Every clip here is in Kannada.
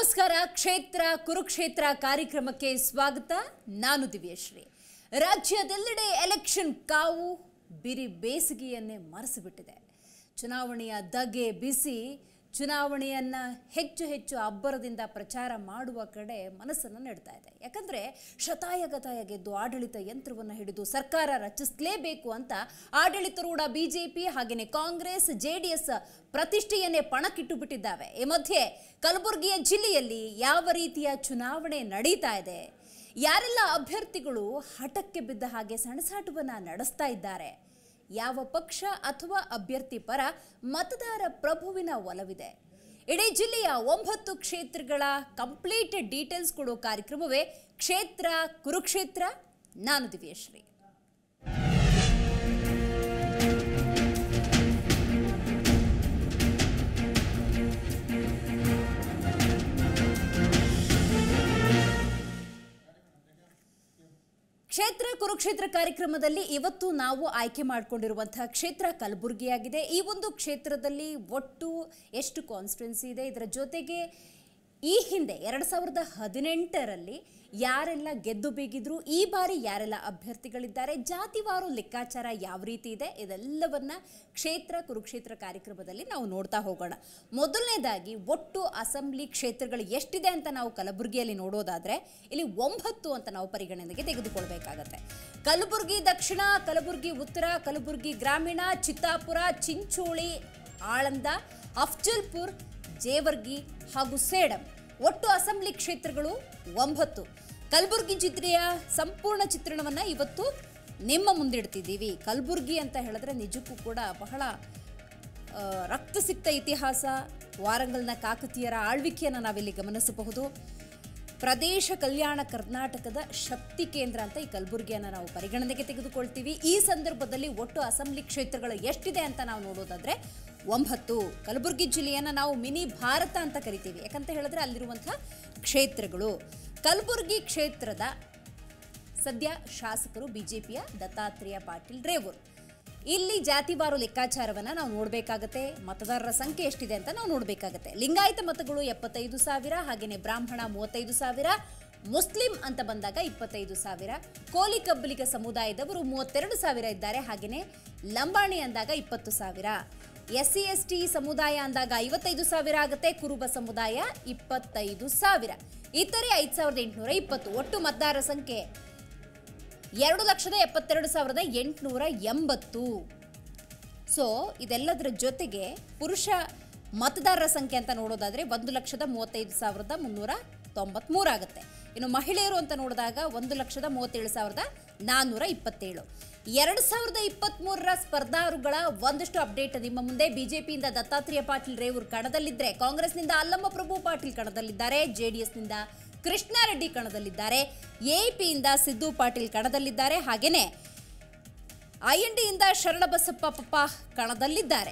ನಮಸ್ಕಾರ ಕ್ಷೇತ್ರ ಕುರುಕ್ಷೇತ್ರ ಕಾರ್ಯಕ್ರಮಕ್ಕೆ ಸ್ವಾಗತ ನಾನು ದಿವ್ಯಶ್ರೀ ರಾಜ್ಯದೆಲ್ಲೆಡೆ ಎಲೆಕ್ಷನ್ ಕಾವು ಬಿರಿ ಬೇಸಿಗೆಯನ್ನೇ ಮರೆಸಿಬಿಟ್ಟಿದೆ ಚುನಾವಣೆಯ ಧಗೆ ಬಿಸಿ ಚುನಾವಣೆಯನ್ನ ಹೆಚ್ಚು ಹೆಚ್ಚು ಅಬ್ಬರದಿಂದ ಪ್ರಚಾರ ಮಾಡುವ ಕಡೆ ಮನಸ್ಸನ್ನು ನೆಡ್ತಾ ಇದೆ ಯಾಕಂದ್ರೆ ಶತಾಯ ಗತಾಯ ಗೆದ್ದು ಆಡಳಿತ ಯಂತ್ರವನ್ನು ಹಿಡಿದು ಸರ್ಕಾರ ರಚಿಸಲೇಬೇಕು ಅಂತ ಆಡಳಿತಾರೂಢ ಬಿಜೆಪಿ ಹಾಗೆಯೇ ಕಾಂಗ್ರೆಸ್ ಜೆಡಿಎಸ್ ಪ್ರತಿಷ್ಠೆಯನ್ನೇ ಪಣಕ್ಕಿಟ್ಟು ಬಿಟ್ಟಿದ್ದಾವೆ ಈ ಮಧ್ಯೆ ಕಲಬುರಗಿಯ ಜಿಲ್ಲೆಯಲ್ಲಿ ಯಾವ ರೀತಿಯ ಚುನಾವಣೆ ನಡೀತಾ ಇದೆ ಯಾರೆಲ್ಲ ಅಭ್ಯರ್ಥಿಗಳು ಹಠಕ್ಕೆ ಬಿದ್ದ ಹಾಗೆ ಸಣಸಾಟವನ್ನ ನಡೆಸ್ತಾ ಇದ್ದಾರೆ ಯಾವ ಪಕ್ಷ ಅಥವಾ ಅಭ್ಯರ್ಥಿ ಪರ ಮತದಾರ ಪ್ರಭುವಿನ ಒಲವಿದೆ ಇಡೀ ಜಿಲ್ಲೆಯ ಒಂಬತ್ತು ಕ್ಷೇತ್ರಗಳ ಕಂಪ್ಲೀಟ್ ಡೀಟೇಲ್ಸ್ ಕೊಡೋ ಕಾರ್ಯಕ್ರಮವೇ ಕ್ಷೇತ್ರ ಕುರುಕ್ಷೇತ್ರ ನಾನು ದಿವ್ಯಶ್ರೀ ಕ್ಷೇತ್ರ ಕುರುಕ್ಷೇತ್ರ ಕಾರ್ಯಕ್ರಮದಲ್ಲಿ ಇವತ್ತು ನಾವು ಆಯ್ಕೆ ಮಾಡಿಕೊಂಡಿರುವಂತಹ ಕ್ಷೇತ್ರ ಕಲಬುರಗಿಯಾಗಿದೆ ಈ ಒಂದು ಕ್ಷೇತ್ರದಲ್ಲಿ ಒಟ್ಟು ಎಷ್ಟು ಕಾನ್ಸ್ಟಿಟ್ಯುನ್ಸಿ ಇದೆ ಇದರ ಜೊತೆಗೆ ಈ ಹಿಂದೆ ಎರಡು ಸಾವಿರದ ಹದಿನೆಂಟರಲ್ಲಿ ಯಾರೆಲ್ಲ ಗೆದ್ದು ಬೀಗಿದ್ರು ಈ ಬಾರಿ ಯಾರೆಲ್ಲ ಅಭ್ಯರ್ಥಿಗಳಿದ್ದಾರೆ ಜಾತಿವಾರು ಲೆಕ್ಕಾಚಾರ ಯಾವ ರೀತಿ ಇದೆ ಇದೆಲ್ಲವನ್ನ ಕ್ಷೇತ್ರ ಕುರುಕ್ಷೇತ್ರ ಕಾರ್ಯಕ್ರಮದಲ್ಲಿ ನಾವು ನೋಡ್ತಾ ಹೋಗೋಣ ಮೊದಲನೇದಾಗಿ ಒಟ್ಟು ಅಸೆಂಬ್ಲಿ ಕ್ಷೇತ್ರಗಳು ಎಷ್ಟಿದೆ ಅಂತ ನಾವು ಕಲಬುರಗಿಯಲ್ಲಿ ನೋಡೋದಾದ್ರೆ ಇಲ್ಲಿ ಒಂಬತ್ತು ಅಂತ ನಾವು ಪರಿಗಣನೆಗೆ ತೆಗೆದುಕೊಳ್ಬೇಕಾಗತ್ತೆ ಕಲಬುರಗಿ ದಕ್ಷಿಣ ಕಲಬುರಗಿ ಉತ್ತರ ಕಲಬುರಗಿ ಗ್ರಾಮೀಣ ಚಿತ್ತಾಪುರ ಚಿಂಚೋಳಿ ಆಳಂದ ಅಫ್ಜಲ್ಪುರ್ ಜೇವರ್ಗಿ ಹಾಗೂ ಸೇಡಂ ಒಟ್ಟು ಅಸೆಂಬ್ಲಿ ಕ್ಷೇತ್ರಗಳು ಒಂಬತ್ತು ಕಲಬುರಗಿ ಜಿಲ್ಲೆಯ ಸಂಪೂರ್ಣ ಚಿತ್ರಣವನ್ನ ಇವತ್ತು ನಿಮ್ಮ ಮುಂದಿಡ್ತಿದ್ದೀವಿ ಕಲಬುರಗಿ ಅಂತ ಹೇಳಿದ್ರೆ ನಿಜಕ್ಕೂ ಕೂಡ ಬಹಳ ಆ, ರಕ್ತಸಿಕ್ತ ಇತಿಹಾಸ ವಾರಂಗಲ್ನ ಕಾಕತೀಯರ ಆಳ್ವಿಕೆಯನ್ನು ನಾವಿಲ್ಲಿ ಗಮನಿಸಬಹುದು ಪ್ರದೇಶ ಕಲ್ಯಾಣ ಕರ್ನಾಟಕದ ಶಕ್ತಿ ಕೇಂದ್ರ ಅಂತ ಈ ಕಲಬುರಗಿಯನ್ನು ನಾವು ಪರಿಗಣನೆಗೆ ತೆಗೆದುಕೊಳ್ತೀವಿ ಈ ಸಂದರ್ಭದಲ್ಲಿ ಒಟ್ಟು ಅಸೆಂಬ್ಲಿ ಕ್ಷೇತ್ರಗಳು ಎಷ್ಟಿದೆ ಅಂತ ನಾವು ನೋಡೋದಾದ್ರೆ ಒಂಬತ್ತು ಕಲಬುರಗಿ ಜಿಲ್ಲೆಯನ್ನು ನಾವು ಮಿನಿ ಭಾರತ ಅಂತ ಕರಿತೀವಿ ಯಾಕಂತ ಹೇಳಿದ್ರೆ ಅಲ್ಲಿರುವಂತಹ ಕ್ಷೇತ್ರಗಳು ಕಲಬುರಗಿ ಕ್ಷೇತ್ರದ ಸದ್ಯ ಶಾಸಕರು ಬಿಜೆಪಿಯ ದತ್ತಾತ್ರೇಯ ಪಾಟೀಲ್ ರೇವೂರ್ ಇಲ್ಲಿ ಜಾತಿವಾರು ಲೆಕ್ಕಾಚಾರವನ್ನ ನಾವು ನೋಡಬೇಕಾಗತ್ತೆ ಮತದಾರರ ಸಂಖ್ಯೆ ಎಷ್ಟಿದೆ ಅಂತ ನಾವು ನೋಡಬೇಕಾಗತ್ತೆ ಲಿಂಗಾಯತ ಮತಗಳು ಎಪ್ಪತ್ತೈದು ಸಾವಿರ ಹಾಗೆಯೇ ಬ್ರಾಹ್ಮಣ ಮೂವತ್ತೈದು ಸಾವಿರ ಮುಸ್ಲಿಂ ಅಂತ ಬಂದಾಗ ಇಪ್ಪತ್ತೈದು ಸಾವಿರ ಕೋಲಿ ಕಬ್ಬಲಿಗ ಸಮುದಾಯದವರು ಮೂವತ್ತೆರಡು ಸಾವಿರ ಇದ್ದಾರೆ ಹಾಗೆಯೇ ಲಂಬಾಣಿ ಅಂದಾಗ ಇಪ್ಪತ್ತು ಸಾವಿರ ಎಸ್ ಸಿ ಎಸ್ ಟಿ ಸಮುದಾಯ ಅಂದಾಗ ಐವತ್ತೈದು ಸಾವಿರ ಆಗುತ್ತೆ ಕುರುಬ ಸಮುದಾಯ ಇಪ್ಪತ್ತೈದು ಸಾವಿರ ಇತರೆ ಐದು ಸಾವಿರದ ಎಂಟುನೂರ ಇಪ್ಪತ್ತು ಒಟ್ಟು ಮತದಾರರ ಸಂಖ್ಯೆ ಎರಡು ಲಕ್ಷದ ಎಪ್ಪತ್ತೆರಡು ಸಾವಿರದ ಎಂಟುನೂರ ಎಂಬತ್ತು ಸೊ ಇದೆಲ್ಲದರ ಜೊತೆಗೆ ಪುರುಷ ಮತದಾರರ ಸಂಖ್ಯೆ ಅಂತ ನೋಡೋದಾದ್ರೆ ಒಂದು ಲಕ್ಷದ ಮೂವತ್ತೈದು ಸಾವಿರದ ಮುನ್ನೂರ ತೊಂಬತ್ಮೂರು ಆಗುತ್ತೆ ಇನ್ನು ಮಹಿಳೆಯರು ಅಂತ ನೋಡಿದಾಗ ಒಂದು ಲಕ್ಷದ ಮೂವತ್ತೇಳು ಸಾವಿರದ ನಾನ್ನೂರ ಇಪ್ಪತ್ತೇಳು ಎರಡು ಸಾವಿರದ ಇಪ್ಪತ್ತ್ಮೂರರ ಸ್ಪರ್ಧಾರುಗಳ ಒಂದಷ್ಟು ಅಪ್ಡೇಟ್ ನಿಮ್ಮ ಮುಂದೆ ಬಿಜೆಪಿಯಿಂದ ದತ್ತಾತ್ರೇಯ ಪಾಟೀಲ್ ರೇವೂರ್ ಕಣದಲ್ಲಿದ್ದರೆ ಕಾಂಗ್ರೆಸ್ನಿಂದ ಅಲ್ಲಮ್ಮ ಪ್ರಭು ಪಾಟೀಲ್ ಕಣದಲ್ಲಿದ್ದಾರೆ ಜೆಡಿಎಸ್ನಿಂದ ಕೃಷ್ಣಾರೆಡ್ಡಿ ಕಣದಲ್ಲಿದ್ದಾರೆ ಎಪಿಯಿಂದ ಸಿದ್ದು ಪಾಟೀಲ್ ಕಣದಲ್ಲಿದ್ದಾರೆ ಹಾಗೇನೆ ಐಎನ್ಡಿಯಿಂದ ಶರಣಬಸಪ್ಪ ಪಪ್ಪ ಕಣದಲ್ಲಿದ್ದಾರೆ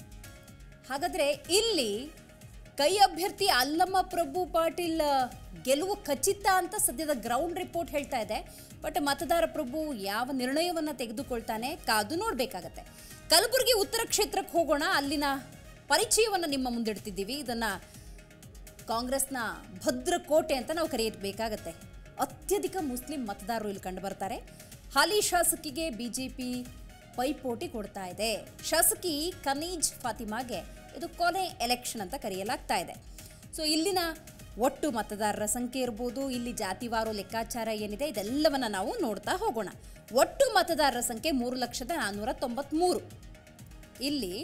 ಹಾಗಾದ್ರೆ ಇಲ್ಲಿ ಕೈ ಅಭ್ಯರ್ಥಿ ಅಲ್ಲಮ್ಮ ಪ್ರಭು ಪಾಟೀಲ್ ಗೆಲುವು ಖಚಿತ ಅಂತ ಸದ್ಯದ ಗ್ರೌಂಡ್ ರಿಪೋರ್ಟ್ ಹೇಳ್ತಾ ಇದೆ ಬಟ್ ಮತದಾರ ಪ್ರಭು ಯಾವ ನಿರ್ಣಯವನ್ನ ತೆಗೆದುಕೊಳ್ತಾನೆ ಕಾದು ನೋಡಬೇಕಾಗತ್ತೆ ಕಲಬುರಗಿ ಉತ್ತರ ಕ್ಷೇತ್ರಕ್ಕೆ ಹೋಗೋಣ ಅಲ್ಲಿನ ಪರಿಚಯವನ್ನು ನಿಮ್ಮ ಮುಂದಿಡ್ತಿದ್ದೀವಿ ಇದನ್ನ ಕಾಂಗ್ರೆಸ್ನ ಭದ್ರಕೋಟೆ ಅಂತ ನಾವು ಕರೆಯಬೇಕಾಗತ್ತೆ ಅತ್ಯಧಿಕ ಮುಸ್ಲಿಂ ಮತದಾರರು ಇಲ್ಲಿ ಕಂಡು ಬರ್ತಾರೆ ಹಾಲಿ ಶಾಸಕಿಗೆ ಬಿಜೆಪಿ ಪೈಪೋಟಿ ಕೊಡ್ತಾ ಇದೆ ಶಾಸಕಿ ಕನೀಜ್ ಫಾತಿಮಾಗೆ ಇದು ಕೊನೆ ಎಲೆಕ್ಷನ್ ಅಂತ ಕರೆಯಲಾಗ್ತಾ ಇದೆ ಸೊ ಇಲ್ಲಿನ ಒಟ್ಟು ಮತದಾರರ ಸಂಖ್ಯೆ ಇರ್ಬೋದು ಇಲ್ಲಿ ಜಾತಿವಾರು ಲೆಕ್ಕಾಚಾರ ಏನಿದೆ ಇದೆಲ್ಲವನ್ನ ನಾವು ನೋಡ್ತಾ ಹೋಗೋಣ ಒಟ್ಟು ಮತದಾರರ ಸಂಖ್ಯೆ ಮೂರು ಲಕ್ಷದ ನಾನ್ನೂರ ತೊಂಬತ್ಮೂರು ಇಲ್ಲಿ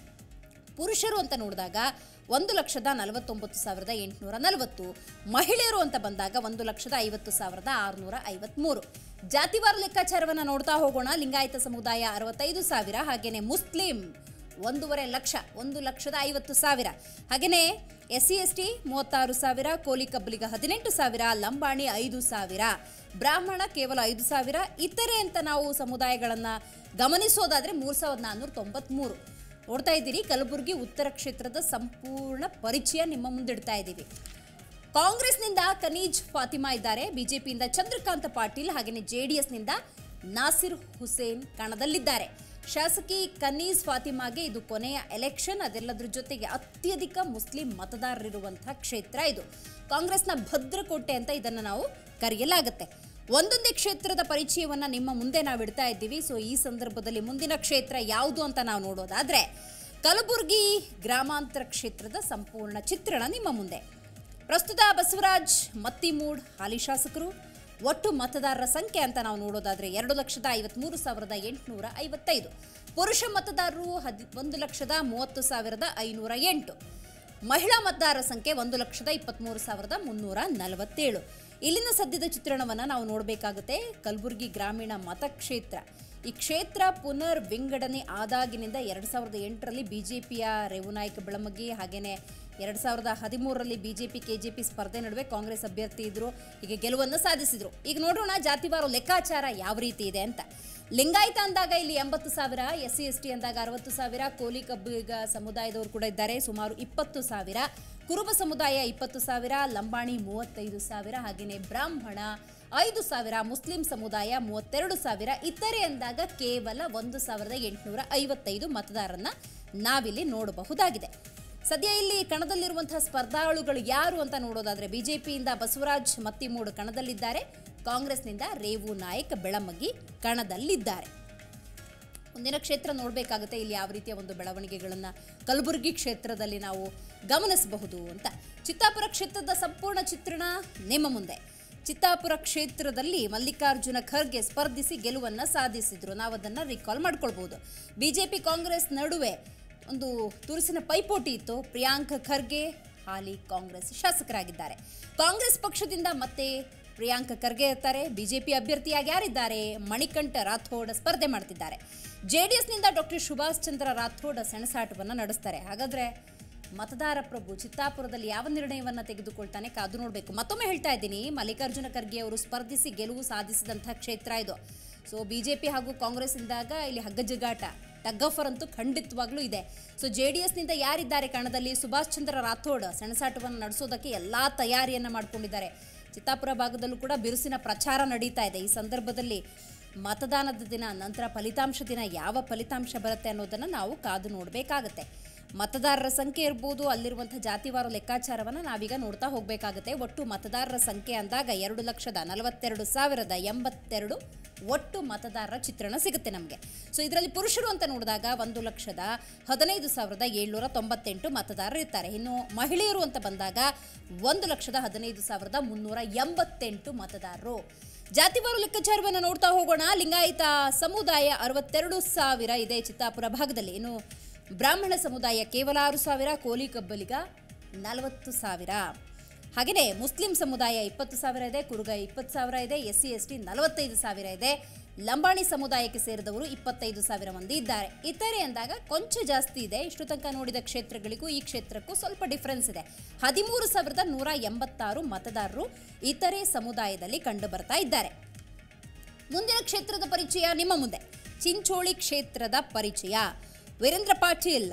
ಪುರುಷರು ಅಂತ ನೋಡಿದಾಗ ಒಂದು ಲಕ್ಷದ ನಲವತ್ತೊಂಬತ್ತು ಸಾವಿರದ ಎಂಟುನೂರ ನಲವತ್ತು ಮಹಿಳೆಯರು ಅಂತ ಬಂದಾಗ ಒಂದು ಲಕ್ಷದ ಐವತ್ತು ಸಾವಿರದ ಆರುನೂರ ಐವತ್ಮೂರು ಜಾತಿವಾರ ಲೆಕ್ಕಾಚಾರವನ್ನು ನೋಡ್ತಾ ಹೋಗೋಣ ಲಿಂಗಾಯತ ಸಮುದಾಯ ಅರವತ್ತೈದು ಸಾವಿರ ಹಾಗೇನೆ ಮುಸ್ಲಿಂ ಒಂದೂವರೆ ಲಕ್ಷ ಒಂದು ಲಕ್ಷದ ಐವತ್ತು ಸಾವಿರ ಹಾಗೆಯೇ ಎಸ್ ಸಿ ಎಸ್ ಟಿ ಮೂವತ್ತಾರು ಸಾವಿರ ಕೋಲಿ ಕಬ್ಬಲಿಗ ಹದಿನೆಂಟು ಸಾವಿರ ಲಂಬಾಣಿ ಐದು ಸಾವಿರ ಬ್ರಾಹ್ಮಣ ಕೇವಲ ಐದು ಸಾವಿರ ಇತರೆ ಅಂತ ನಾವು ಸಮುದಾಯಗಳನ್ನು ಗಮನಿಸೋದಾದ್ರೆ ಮೂರು ಸಾವಿರದ ನಾನ್ನೂರ ತೊಂಬತ್ಮೂರು ನೋಡ್ತಾ ಇದ್ದೀರಿ ಕಲಬುರಗಿ ಉತ್ತರ ಕ್ಷೇತ್ರದ ಸಂಪೂರ್ಣ ಪರಿಚಯ ನಿಮ್ಮ ಮುಂದಿಡ್ತಾ ಇದ್ದೀವಿ ಕಾಂಗ್ರೆಸ್ನಿಂದ ಕನೀಜ್ ಫಾತಿಮಾ ಇದ್ದಾರೆ ಬಿಜೆಪಿಯಿಂದ ಚಂದ್ರಕಾಂತ ಪಾಟೀಲ್ ಹಾಗೆಯೇ ಜೆಡಿಎಸ್ನಿಂದ ನಾಸಿರ್ ಹುಸೇನ್ ಕಣದಲ್ಲಿದ್ದಾರೆ ಶಾಸಕಿ ಕನ್ನೀಸ್ ಫಾತಿಮಾಗೆ ಇದು ಕೊನೆಯ ಎಲೆಕ್ಷನ್ ಅದೆಲ್ಲದ್ರ ಜೊತೆಗೆ ಅತ್ಯಧಿಕ ಮುಸ್ಲಿಂ ಮತದಾರರಿರುವಂತಹ ಕ್ಷೇತ್ರ ಇದು ಕಾಂಗ್ರೆಸ್ನ ಭದ್ರಕೋಟೆ ಅಂತ ಇದನ್ನು ನಾವು ಕರೆಯಲಾಗುತ್ತೆ ಒಂದೊಂದೇ ಕ್ಷೇತ್ರದ ಪರಿಚಯವನ್ನ ನಿಮ್ಮ ಮುಂದೆ ನಾವು ಇಡ್ತಾ ಇದ್ದೀವಿ ಸೊ ಈ ಸಂದರ್ಭದಲ್ಲಿ ಮುಂದಿನ ಕ್ಷೇತ್ರ ಯಾವುದು ಅಂತ ನಾವು ನೋಡೋದಾದ್ರೆ ಕಲಬುರಗಿ ಗ್ರಾಮಾಂತರ ಕ್ಷೇತ್ರದ ಸಂಪೂರ್ಣ ಚಿತ್ರಣ ನಿಮ್ಮ ಮುಂದೆ ಪ್ರಸ್ತುತ ಬಸವರಾಜ್ ಮತ್ತಿಮೂಡ್ ಹಾಲಿ ಶಾಸಕರು ಒಟ್ಟು ಮತದಾರರ ಸಂಖ್ಯೆ ಅಂತ ನಾವು ನೋಡೋದಾದ್ರೆ ಎರಡು ಲಕ್ಷದ ಐವತ್ಮೂರು ಸಾವಿರದ ಎಂಟುನೂರ ಐವತ್ತೈದು ಪುರುಷ ಮತದಾರರು ಹದಿ ಒಂದು ಲಕ್ಷದ ಮೂವತ್ತು ಸಾವಿರದ ಐನೂರ ಎಂಟು ಮಹಿಳಾ ಮತದಾರರ ಸಂಖ್ಯೆ ಒಂದು ಲಕ್ಷದ ಇಪ್ಪತ್ತ್ಮೂರು ಸಾವಿರದ ಮುನ್ನೂರ ನಲವತ್ತೇಳು ಇಲ್ಲಿನ ಸದ್ಯದ ಚಿತ್ರಣವನ್ನು ನಾವು ನೋಡಬೇಕಾಗುತ್ತೆ ಕಲಬುರಗಿ ಗ್ರಾಮೀಣ ಮತಕ್ಷೇತ್ರ ಈ ಕ್ಷೇತ್ರ ಪುನರ್ ವಿಂಗಡಣೆ ಆದಾಗಿನಿಂದ ಎರಡು ಸಾವಿರದ ಎಂಟರಲ್ಲಿ ಬಿಜೆಪಿಯ ರೇವುನಾಯ್ಕ ಬೆಳಮಗಿ ಹಾಗೇನೆ ಎರಡು ಸಾವಿರದ ಹದಿಮೂರರಲ್ಲಿ ಬಿಜೆಪಿ ಕೆಜೆಪಿ ಸ್ಪರ್ಧೆ ನಡುವೆ ಕಾಂಗ್ರೆಸ್ ಅಭ್ಯರ್ಥಿ ಇದ್ರು ಈಗ ಗೆಲುವನ್ನು ಸಾಧಿಸಿದ್ರು ಈಗ ನೋಡೋಣ ಜಾತಿವಾರು ಲೆಕ್ಕಾಚಾರ ಯಾವ ರೀತಿ ಇದೆ ಅಂತ ಲಿಂಗಾಯತ ಅಂದಾಗ ಇಲ್ಲಿ ಎಂಬತ್ತು ಸಾವಿರ ಎಸ್ ಸಿ ಎಸ್ ಟಿ ಅಂದಾಗ ಅರವತ್ತು ಸಾವಿರ ಕೋಲಿ ಕಬ್ಬಿಗ ಸಮುದಾಯದವರು ಕೂಡ ಇದ್ದಾರೆ ಸುಮಾರು ಇಪ್ಪತ್ತು ಸಾವಿರ ಕುರುಬ ಸಮುದಾಯ ಇಪ್ಪತ್ತು ಸಾವಿರ ಲಂಬಾಣಿ ಮೂವತ್ತೈದು ಸಾವಿರ ಹಾಗೆಯೇ ಬ್ರಾಹ್ಮಣ ಐದು ಸಾವಿರ ಮುಸ್ಲಿಂ ಸಮುದಾಯ ಮೂವತ್ತೆರಡು ಸಾವಿರ ಇತರೆ ಅಂದಾಗ ಕೇವಲ ಒಂದು ಸಾವಿರದ ಎಂಟುನೂರ ಐವತ್ತೈದು ಮತದಾರರನ್ನ ನಾವಿಲ್ಲಿ ನೋಡಬಹುದಾಗಿದೆ ಸದ್ಯ ಇಲ್ಲಿ ಕಣದಲ್ಲಿರುವಂತಹ ಸ್ಪರ್ಧಾಳುಗಳು ಯಾರು ಅಂತ ನೋಡೋದಾದ್ರೆ ಬಿಜೆಪಿಯಿಂದ ಬಸವರಾಜ್ ಮತ್ತಿಮೂಡು ಕಣದಲ್ಲಿದ್ದಾರೆ ಕಾಂಗ್ರೆಸ್ನಿಂದ ರೇವು ನಾಯಕ್ ಬೆಳಮಗಿ ಕಣದಲ್ಲಿದ್ದಾರೆ ಮುಂದಿನ ಕ್ಷೇತ್ರ ನೋಡಬೇಕಾಗುತ್ತೆ ಇಲ್ಲಿ ಯಾವ ರೀತಿಯ ಒಂದು ಬೆಳವಣಿಗೆಗಳನ್ನು ಕಲಬುರಗಿ ಕ್ಷೇತ್ರದಲ್ಲಿ ನಾವು ಗಮನಿಸಬಹುದು ಅಂತ ಚಿತ್ತಾಪುರ ಕ್ಷೇತ್ರದ ಸಂಪೂರ್ಣ ಚಿತ್ರಣ ನಿಮ್ಮ ಮುಂದೆ ಚಿತ್ತಾಪುರ ಕ್ಷೇತ್ರದಲ್ಲಿ ಮಲ್ಲಿಕಾರ್ಜುನ ಖರ್ಗೆ ಸ್ಪರ್ಧಿಸಿ ಗೆಲುವನ್ನು ಸಾಧಿಸಿದ್ರು ನಾವು ಅದನ್ನು ರಿಕಾಲ್ ಮಾಡ್ಕೊಳ್ಬಹುದು ಬಿಜೆಪಿ ಕಾಂಗ್ರೆಸ್ ನಡುವೆ ಒಂದು ತುರುಸಿನ ಪೈಪೋಟಿ ಇತ್ತು ಪ್ರಿಯಾಂಕ್ ಖರ್ಗೆ ಹಾಲಿ ಕಾಂಗ್ರೆಸ್ ಶಾಸಕರಾಗಿದ್ದಾರೆ ಕಾಂಗ್ರೆಸ್ ಪಕ್ಷದಿಂದ ಮತ್ತೆ ಪ್ರಿಯಾಂಕ್ ಖರ್ಗೆ ಇರ್ತಾರೆ ಬಿಜೆಪಿ ಅಭ್ಯರ್ಥಿಯಾಗಿ ಯಾರಿದ್ದಾರೆ ಮಣಿಕಂಠ ರಾಥೋಡ್ ಸ್ಪರ್ಧೆ ಮಾಡ್ತಿದ್ದಾರೆ ಜೆಡಿಎಸ್ನಿಂದ ಡಾಕ್ಟರ್ ಸುಭಾಷ್ ಚಂದ್ರ ರಾಥೋಡ್ ಸೆಣಸಾಟವನ್ನು ನಡೆಸ್ತಾರೆ ಹಾಗಾದ್ರೆ ಮತದಾರ ಪ್ರಭು ಚಿತ್ತಾಪುರದಲ್ಲಿ ಯಾವ ನಿರ್ಣಯವನ್ನು ತೆಗೆದುಕೊಳ್ತಾನೆ ಕಾದು ನೋಡಬೇಕು ಮತ್ತೊಮ್ಮೆ ಹೇಳ್ತಾ ಇದ್ದೀನಿ ಮಲ್ಲಿಕಾರ್ಜುನ ಖರ್ಗೆ ಅವರು ಸ್ಪರ್ಧಿಸಿ ಗೆಲುವು ಸಾಧಿಸಿದಂಥ ಕ್ಷೇತ್ರ ಇದು ಸೊ ಬಿಜೆಪಿ ಹಾಗೂ ಕಾಂಗ್ರೆಸ್ ಇಂದಾಗ ಇಲ್ಲಿ ಹಗ್ಗಜಗಾಟ ಟಗ್ಗಫರ್ ಅಂತೂ ಖಂಡಿತವಾಗ್ಲೂ ಇದೆ ಸೊ ಜೆ ಡಿ ಎಸ್ನಿಂದ ಯಾರಿದ್ದಾರೆ ಕಣದಲ್ಲಿ ಸುಭಾಷ್ ಚಂದ್ರ ರಾಥೋಡ್ ಸೆಣಸಾಟವನ್ನು ನಡೆಸೋದಕ್ಕೆ ಎಲ್ಲ ತಯಾರಿಯನ್ನು ಮಾಡಿಕೊಂಡಿದ್ದಾರೆ ಚಿತ್ತಾಪುರ ಭಾಗದಲ್ಲೂ ಕೂಡ ಬಿರುಸಿನ ಪ್ರಚಾರ ನಡೀತಾ ಇದೆ ಈ ಸಂದರ್ಭದಲ್ಲಿ ಮತದಾನದ ದಿನ ನಂತರ ಫಲಿತಾಂಶ ದಿನ ಯಾವ ಫಲಿತಾಂಶ ಬರುತ್ತೆ ಅನ್ನೋದನ್ನು ನಾವು ಕಾದು ನೋಡಬೇಕಾಗತ್ತೆ ಮತದಾರರ ಸಂಖ್ಯೆ ಇರ್ಬೋದು ಅಲ್ಲಿರುವಂಥ ಜಾತಿವಾರು ಲೆಕ್ಕಾಚಾರವನ್ನು ನಾವೀಗ ನೋಡ್ತಾ ಹೋಗಬೇಕಾಗುತ್ತೆ ಒಟ್ಟು ಮತದಾರರ ಸಂಖ್ಯೆ ಅಂದಾಗ ಎರಡು ಲಕ್ಷದ ನಲವತ್ತೆರಡು ಸಾವಿರದ ಎಂಬತ್ತೆರಡು ಒಟ್ಟು ಮತದಾರರ ಚಿತ್ರಣ ಸಿಗುತ್ತೆ ನಮಗೆ ಸೊ ಇದರಲ್ಲಿ ಪುರುಷರು ಅಂತ ನೋಡಿದಾಗ ಒಂದು ಲಕ್ಷದ ಹದಿನೈದು ಸಾವಿರದ ಏಳ್ನೂರ ತೊಂಬತ್ತೆಂಟು ಮತದಾರರು ಇರ್ತಾರೆ ಇನ್ನು ಮಹಿಳೆಯರು ಅಂತ ಬಂದಾಗ ಒಂದು ಲಕ್ಷದ ಹದಿನೈದು ಸಾವಿರದ ಮುನ್ನೂರ ಎಂಬತ್ತೆಂಟು ಮತದಾರರು ಜಾತಿವಾರು ಲೆಕ್ಕಾಚಾರವನ್ನು ನೋಡ್ತಾ ಹೋಗೋಣ ಲಿಂಗಾಯತ ಸಮುದಾಯ ಅರವತ್ತೆರಡು ಸಾವಿರ ಇದೆ ಚಿತ್ತಾಪುರ ಭಾಗದಲ್ಲಿ ಇನ್ನು ಬ್ರಾಹ್ಮಣ ಸಮುದಾಯ ಕೇವಲ ಆರು ಸಾವಿರ ಕೋಲಿ ಕಬ್ಬಲಿಗ ನಲವತ್ತು ಸಾವಿರ ಹಾಗೆಯೇ ಮುಸ್ಲಿಂ ಸಮುದಾಯ ಇಪ್ಪತ್ತು ಸಾವಿರ ಇದೆ ಕುರುಗ ಇಪ್ಪತ್ತು ಸಾವಿರ ಇದೆ ಎಸ್ ಸಿ ಎಸ್ ಟಿ ನಲವತ್ತೈದು ಸಾವಿರ ಇದೆ ಲಂಬಾಣಿ ಸಮುದಾಯಕ್ಕೆ ಸೇರಿದವರು ಇಪ್ಪತ್ತೈದು ಸಾವಿರ ಮಂದಿ ಇದ್ದಾರೆ ಇತರೆ ಅಂದಾಗ ಕೊಂಚ ಜಾಸ್ತಿ ಇದೆ ಇಷ್ಟು ತನಕ ನೋಡಿದ ಕ್ಷೇತ್ರಗಳಿಗೂ ಈ ಕ್ಷೇತ್ರಕ್ಕೂ ಸ್ವಲ್ಪ ಡಿಫರೆನ್ಸ್ ಇದೆ ಹದಿಮೂರು ಸಾವಿರದ ನೂರ ಎಂಬತ್ತಾರು ಮತದಾರರು ಇತರೆ ಸಮುದಾಯದಲ್ಲಿ ಕಂಡು ಬರ್ತಾ ಇದ್ದಾರೆ ಮುಂದಿನ ಕ್ಷೇತ್ರದ ಪರಿಚಯ ನಿಮ್ಮ ಮುಂದೆ ಚಿಂಚೋಳಿ ಕ್ಷೇತ್ರದ ಪರಿಚಯ ವೀರೇಂದ್ರ ಪಾಟೀಲ್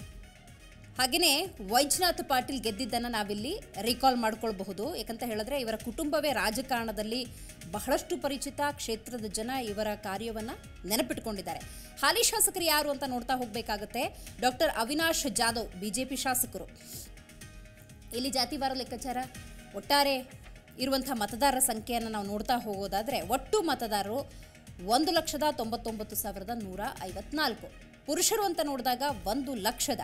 ಹಾಗೆಯೇ ವೈಜ್ನಾಥ್ ಪಾಟೀಲ್ ಗೆದ್ದಿದ್ದನ್ನು ನಾವಿಲ್ಲಿ ರಿಕಾಲ್ ಮಾಡ್ಕೊಳ್ಬಹುದು ಯಾಕಂತ ಹೇಳಿದ್ರೆ ಇವರ ಕುಟುಂಬವೇ ರಾಜಕಾರಣದಲ್ಲಿ ಬಹಳಷ್ಟು ಪರಿಚಿತ ಕ್ಷೇತ್ರದ ಜನ ಇವರ ಕಾರ್ಯವನ್ನು ನೆನಪಿಟ್ಕೊಂಡಿದ್ದಾರೆ ಹಾಲಿ ಶಾಸಕರು ಯಾರು ಅಂತ ನೋಡ್ತಾ ಹೋಗಬೇಕಾಗುತ್ತೆ ಡಾಕ್ಟರ್ ಅವಿನಾಶ್ ಜಾಧವ್ ಬಿಜೆಪಿ ಶಾಸಕರು ಇಲ್ಲಿ ಜಾತಿವಾರ ಲೆಕ್ಕಾಚಾರ ಒಟ್ಟಾರೆ ಇರುವಂಥ ಮತದಾರರ ಸಂಖ್ಯೆಯನ್ನು ನಾವು ನೋಡ್ತಾ ಹೋಗೋದಾದರೆ ಒಟ್ಟು ಮತದಾರರು ಒಂದು ಲಕ್ಷದ ತೊಂಬತ್ತೊಂಬತ್ತು ಸಾವಿರದ ನೂರ ಐವತ್ನಾಲ್ಕು ಪುರುಷರು ಅಂತ ನೋಡಿದಾಗ ಒಂದು ಲಕ್ಷದ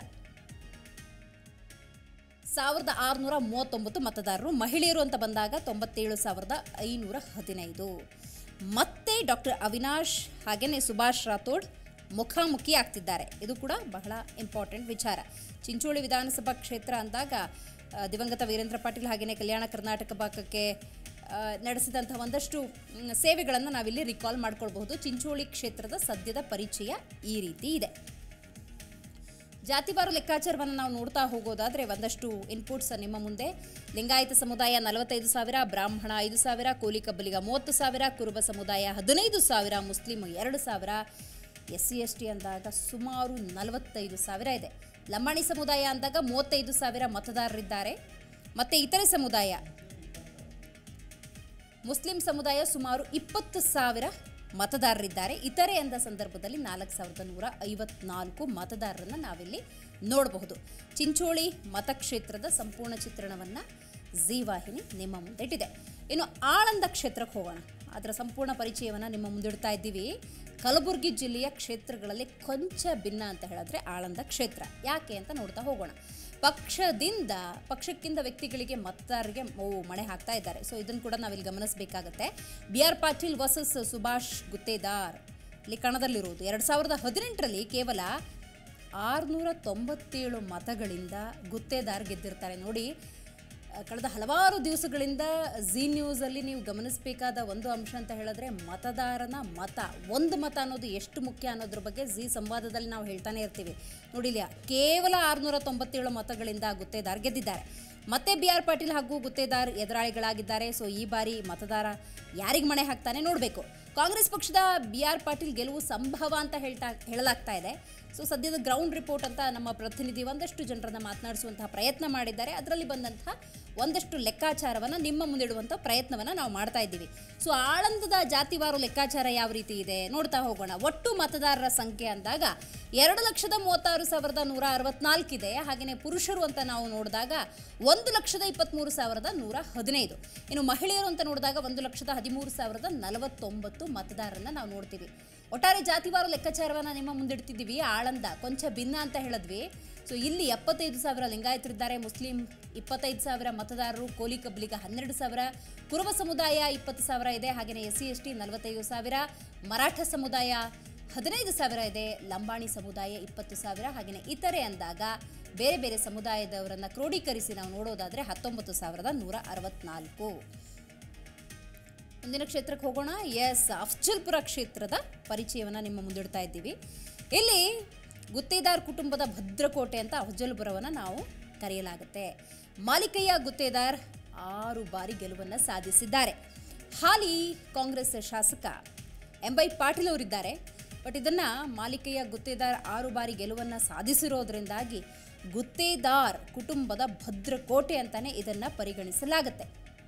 ಸಾವಿರದ ಆರುನೂರ ಮೂವತ್ತೊಂಬತ್ತು ಮತದಾರರು ಮಹಿಳೆಯರು ಅಂತ ಬಂದಾಗ ತೊಂಬತ್ತೇಳು ಸಾವಿರದ ಐನೂರ ಹದಿನೈದು ಮತ್ತೆ ಡಾಕ್ಟರ್ ಅವಿನಾಶ್ ಹಾಗೆಯೇ ಸುಭಾಷ್ ರಾಥೋಡ್ ಮುಖಾಮುಖಿ ಆಗ್ತಿದ್ದಾರೆ ಇದು ಕೂಡ ಬಹಳ ಇಂಪಾರ್ಟೆಂಟ್ ವಿಚಾರ ಚಿಂಚೋಳಿ ವಿಧಾನಸಭಾ ಕ್ಷೇತ್ರ ಅಂದಾಗ ಆ, ದಿವಂಗತ ವೀರೇಂದ್ರ ಪಾಟೀಲ್ ಹಾಗೆಯೇ ಕಲ್ಯಾಣ ಕರ್ನಾಟಕ ಭಾಗಕ್ಕೆ ಆ, ನಡೆಸಿದಂಥ ಒಂದಷ್ಟು ಸೇವೆಗಳನ್ನು ನಾವಿಲ್ಲಿ ರಿಕಾಲ್ ಮಾಡ್ಕೊಳ್ಬಹುದು ಚಿಂಚೋಳಿ ಕ್ಷೇತ್ರದ ಸದ್ಯದ ಪರಿಚಯ ಈ ರೀತಿ ಇದೆ ಜಾತಿವಾರು ಲೆಕ್ಕಾಚಾರವನ್ನು ನಾವು ನೋಡ್ತಾ ಹೋಗೋದಾದರೆ ಒಂದಷ್ಟು ಇನ್ಪುಟ್ಸ್ ನಿಮ್ಮ ಮುಂದೆ ಲಿಂಗಾಯತ ಸಮುದಾಯ ನಲವತ್ತೈದು ಸಾವಿರ ಬ್ರಾಹ್ಮಣ ಐದು ಸಾವಿರ ಕೋಲಿ ಕಬ್ಬಲಿಗ ಮೂವತ್ತು ಸಾವಿರ ಕುರುಬ ಸಮುದಾಯ ಹದಿನೈದು ಸಾವಿರ ಮುಸ್ಲಿಂ ಎರಡು ಸಾವಿರ ಎಸ್ ಸಿ ಎಸ್ ಟಿ ಅಂದಾಗ ಸುಮಾರು ನಲವತ್ತೈದು ಸಾವಿರ ಇದೆ ಲಂಬಾಣಿ ಸಮುದಾಯ ಅಂದಾಗ ಮೂವತ್ತೈದು ಸಾವಿರ ಮತದಾರರಿದ್ದಾರೆ ಮತ್ತು ಇತರೆ ಸಮುದಾಯ ಮುಸ್ಲಿಂ ಸಮುದಾಯ ಸುಮಾರು ಇಪ್ಪತ್ತು ಸಾವಿರ ಮತದಾರರಿದ್ದಾರೆ ಇತರೆ ಎಂದ ಸಂದರ್ಭದಲ್ಲಿ ನಾಲ್ಕು ಸಾವಿರದ ನೂರ ಐವತ್ನಾಲ್ಕು ಮತದಾರರನ್ನು ನಾವಿಲ್ಲಿ ನೋಡಬಹುದು ಚಿಂಚೋಳಿ ಮತಕ್ಷೇತ್ರದ ಸಂಪೂರ್ಣ ಚಿತ್ರಣವನ್ನು ಜಿ ವಾಹಿನಿ ನಿಮ್ಮ ಮುಂದಿಟ್ಟಿದೆ ಇನ್ನು ಆಳಂದ ಕ್ಷೇತ್ರಕ್ಕೆ ಹೋಗೋಣ ಅದರ ಸಂಪೂರ್ಣ ಪರಿಚಯವನ್ನು ನಿಮ್ಮ ಮುಂದಿಡ್ತಾ ಇದ್ದೀವಿ ಕಲಬುರಗಿ ಜಿಲ್ಲೆಯ ಕ್ಷೇತ್ರಗಳಲ್ಲಿ ಕೊಂಚ ಭಿನ್ನ ಅಂತ ಹೇಳಿದ್ರೆ ಆಳಂದ ಕ್ಷೇತ್ರ ಯಾಕೆ ಅಂತ ನೋಡ್ತಾ ಹೋಗೋಣ ಪಕ್ಷದಿಂದ ಪಕ್ಷಕ್ಕಿಂತ ವ್ಯಕ್ತಿಗಳಿಗೆ ಮತದಾರರಿಗೆ ಓ ಮಣೆ ಹಾಕ್ತಾ ಇದ್ದಾರೆ ಸೊ ಇದನ್ನು ಕೂಡ ನಾವಿಲ್ಲಿ ಗಮನಿಸಬೇಕಾಗತ್ತೆ B R Patil versus Subhash Guttedar ಇಲ್ಲಿ ಕಣದಲ್ಲಿರುವುದು ಎರಡು ಸಾವಿರದ ಹದಿನೆಂಟರಲ್ಲಿ ಕೇವಲ ಆರುನೂರ ತೊಂಬತ್ತೇಳು ಮತಗಳಿಂದ ಗುತ್ತೇದಾರ್ ಗೆದ್ದಿರ್ತಾರೆ ನೋಡಿ ಆ, ಕಳೆದ ಹಲವಾರು ದಿವಸಗಳಿಂದ ಜಿ ನ್ಯೂಸಲ್ಲಿ ನೀವು ಗಮನಿಸಬೇಕಾದ ಒಂದು ಅಂಶ ಅಂತ ಹೇಳಿದ್ರೆ ಮತದಾರನ ಮತ ಒಂದು ಮತ ಅನ್ನೋದು ಎಷ್ಟು ಮುಖ್ಯ ಅನ್ನೋದ್ರ ಬಗ್ಗೆ ಜಿ ಸಂವಾದದಲ್ಲಿ ನಾವು ಹೇಳ್ತಾನೆ ಇರ್ತೀವಿ ನೋಡಿ ಇಲ್ಲಿ ಕೇವಲ ಆರುನೂರ ತೊಂಬತ್ತೇಳು ಮತಗಳಿಂದ ಗುತ್ತೇದಾರ್ ಗೆದ್ದಿದ್ದಾರೆ ಮತ್ತೆ ಬಿ ಆರ್ ಪಾಟೀಲ್ ಹಾಗೂ ಗುತ್ತೇದಾರ್ ಎದುರಾಳಿಗಳಾಗಿದ್ದಾರೆ ಸೊ ಈ ಬಾರಿ ಮತದಾರ ಯಾರಿಗೆ ಮಣೆ ಹಾಕ್ತಾನೆ ನೋಡಬೇಕು ಕಾಂಗ್ರೆಸ್ ಪಕ್ಷದ ಬಿ ಆರ್ ಪಾಟೀಲ್ ಗೆಲುವು ಸಂಭವ ಅಂತ ಹೇಳ್ತಾ ಹೇಳಲಾಗ್ತಾ ಇದೆ ಸೊ ಸದ್ಯದ ಗ್ರೌಂಡ್ ರಿಪೋರ್ಟ್ ಅಂತ ನಮ್ಮ ಪ್ರತಿನಿಧಿ ಒಂದಷ್ಟು ಜನರನ್ನ ಮಾತನಾಡಿಸುವಂತಹ ಪ್ರಯತ್ನ ಮಾಡಿದ್ದಾರೆ ಅದರಲ್ಲಿ ಬಂದಂತಹ ಒಂದಷ್ಟು ಲೆಕ್ಕಾಚಾರವನ್ನು ನಿಮ್ಮ ಮುಂದಿಡುವಂಥ ಪ್ರಯತ್ನವನ್ನು ನಾವು ಮಾಡ್ತಾ ಇದ್ದೀವಿ ಸೊ ಆಳಂದದ ಜಾತಿವಾರು ಲೆಕ್ಕಾಚಾರ ಯಾವ ರೀತಿ ಇದೆ ನೋಡ್ತಾ ಹೋಗೋಣ ಒಟ್ಟು ಮತದಾರರ ಸಂಖ್ಯೆ ಅಂದಾಗ ಎರಡು ಲಕ್ಷದ ಮೂವತ್ತಾರು ಸಾವಿರದ ನೂರ ಅರವತ್ನಾಲ್ಕಿದೆ ಹಾಗೆಯೇ ಪುರುಷರು ಅಂತ ನಾವು ನೋಡಿದಾಗ ಒಂದು ಲಕ್ಷದ ಇಪ್ಪತ್ತ್ಮೂರು ಸಾವಿರದ ನೂರ ಹದಿನೈದು ಇನ್ನು ಮಹಿಳೆಯರು ಅಂತ ನೋಡಿದಾಗ ಒಂದು ಲಕ್ಷದ ಹದಿಮೂರು ಸಾವಿರದ ನಲವತ್ತೊಂಬತ್ತು ಮತದಾರರನ್ನ ನಾವು ನೋಡ್ತೀವಿ ಒಟ್ಟಾರೆ ಜಾತಿವಾರು ಲೆಕ್ಕಾಚಾರವನ್ನು ನಿಮ್ಮ ಮುಂದಿಡ್ತಿದ್ದೀವಿ ಆಳಂದ ಕೊಂಚ ಭಿನ್ನ ಅಂತ ಹೇಳಿದ್ವಿ ಸೊ ಇಲ್ಲಿ ಎಪ್ಪತ್ತೈದು ಸಾವಿರ ಲಿಂಗಾಯತರಿದ್ದಾರೆ ಮುಸ್ಲಿಂ ಇಪ್ಪತ್ತೈದು ಸಾವಿರ ಮತದಾರರು ಕೋಲಿ ಕಬ್ಲಿಗ ಹನ್ನೆರಡು ಸಾವಿರ ಕುರುಬ ಸಮುದಾಯ ಇಪ್ಪತ್ತು ಸಾವಿರ ಇದೆ ಹಾಗೆಯೇ ಎಸ್ ಸಿ ಎಸ್ ಟಿ ನಲವತ್ತೈದು ಸಾವಿರ ಮರಾಠ ಸಮುದಾಯ ಹದಿನೈದು ಸಾವಿರ ಇದೆ ಲಂಬಾಣಿ ಸಮುದಾಯ ಇಪ್ಪತ್ತು ಸಾವಿರ ಹಾಗೆಯೇ ಇತರೆ ಅಂದಾಗ ಬೇರೆ ಬೇರೆ ಸಮುದಾಯದವರನ್ನು ಕ್ರೋಢೀಕರಿಸಿ ನಾವು ನೋಡೋದಾದರೆ ಹತ್ತೊಂಬತ್ತು ಸಾವಿರದ ನೂರ ಅರವತ್ನಾಲ್ಕು ಮುಂದಿನ ಕ್ಷೇತ್ರಕ್ಕೆ ಹೋಗೋಣ ಎಸ್ ಅಫ್ಜಲ್ಪುರ ಕ್ಷೇತ್ರದ ಪರಿಚಯವನ್ನು ನಿಮ್ಮ ಮುಂದಿಡ್ತಾ ಇದ್ದೀವಿ ಇಲ್ಲಿ ಗುತ್ತೇದಾರ್ ಕುಟುಂಬದ ಭದ್ರಕೋಟೆ ಅಂತ ಅಫಜಲ್ಪುರವನ್ನು ನಾವು ಕರೆಯಲಾಗುತ್ತೆ ಮಾಲಿಕಯ್ಯ ಗುತ್ತೇದಾರ್ ಆರು ಬಾರಿ ಗೆಲುವನ್ನು ಸಾಧಿಸಿದ್ದಾರೆ ಹಾಲಿ ಕಾಂಗ್ರೆಸ್ ಶಾಸಕ ಎಂ ವೈ ಪಾಟೀಲ್ ಅವರಿದ್ದಾರೆ ಬಟ್ ಇದನ್ನು ಮಾಲಿಕಯ್ಯ ಗುತ್ತೇದಾರ್ ಆರು ಬಾರಿ ಗೆಲುವನ್ನು ಸಾಧಿಸಿರೋದ್ರಿಂದಾಗಿ ಗುತ್ತೇದಾರ್ ಕುಟುಂಬದ ಭದ್ರಕೋಟೆ ಅಂತಾನೆ ಇದನ್ನು ಪರಿಗಣಿಸಲಾಗುತ್ತೆ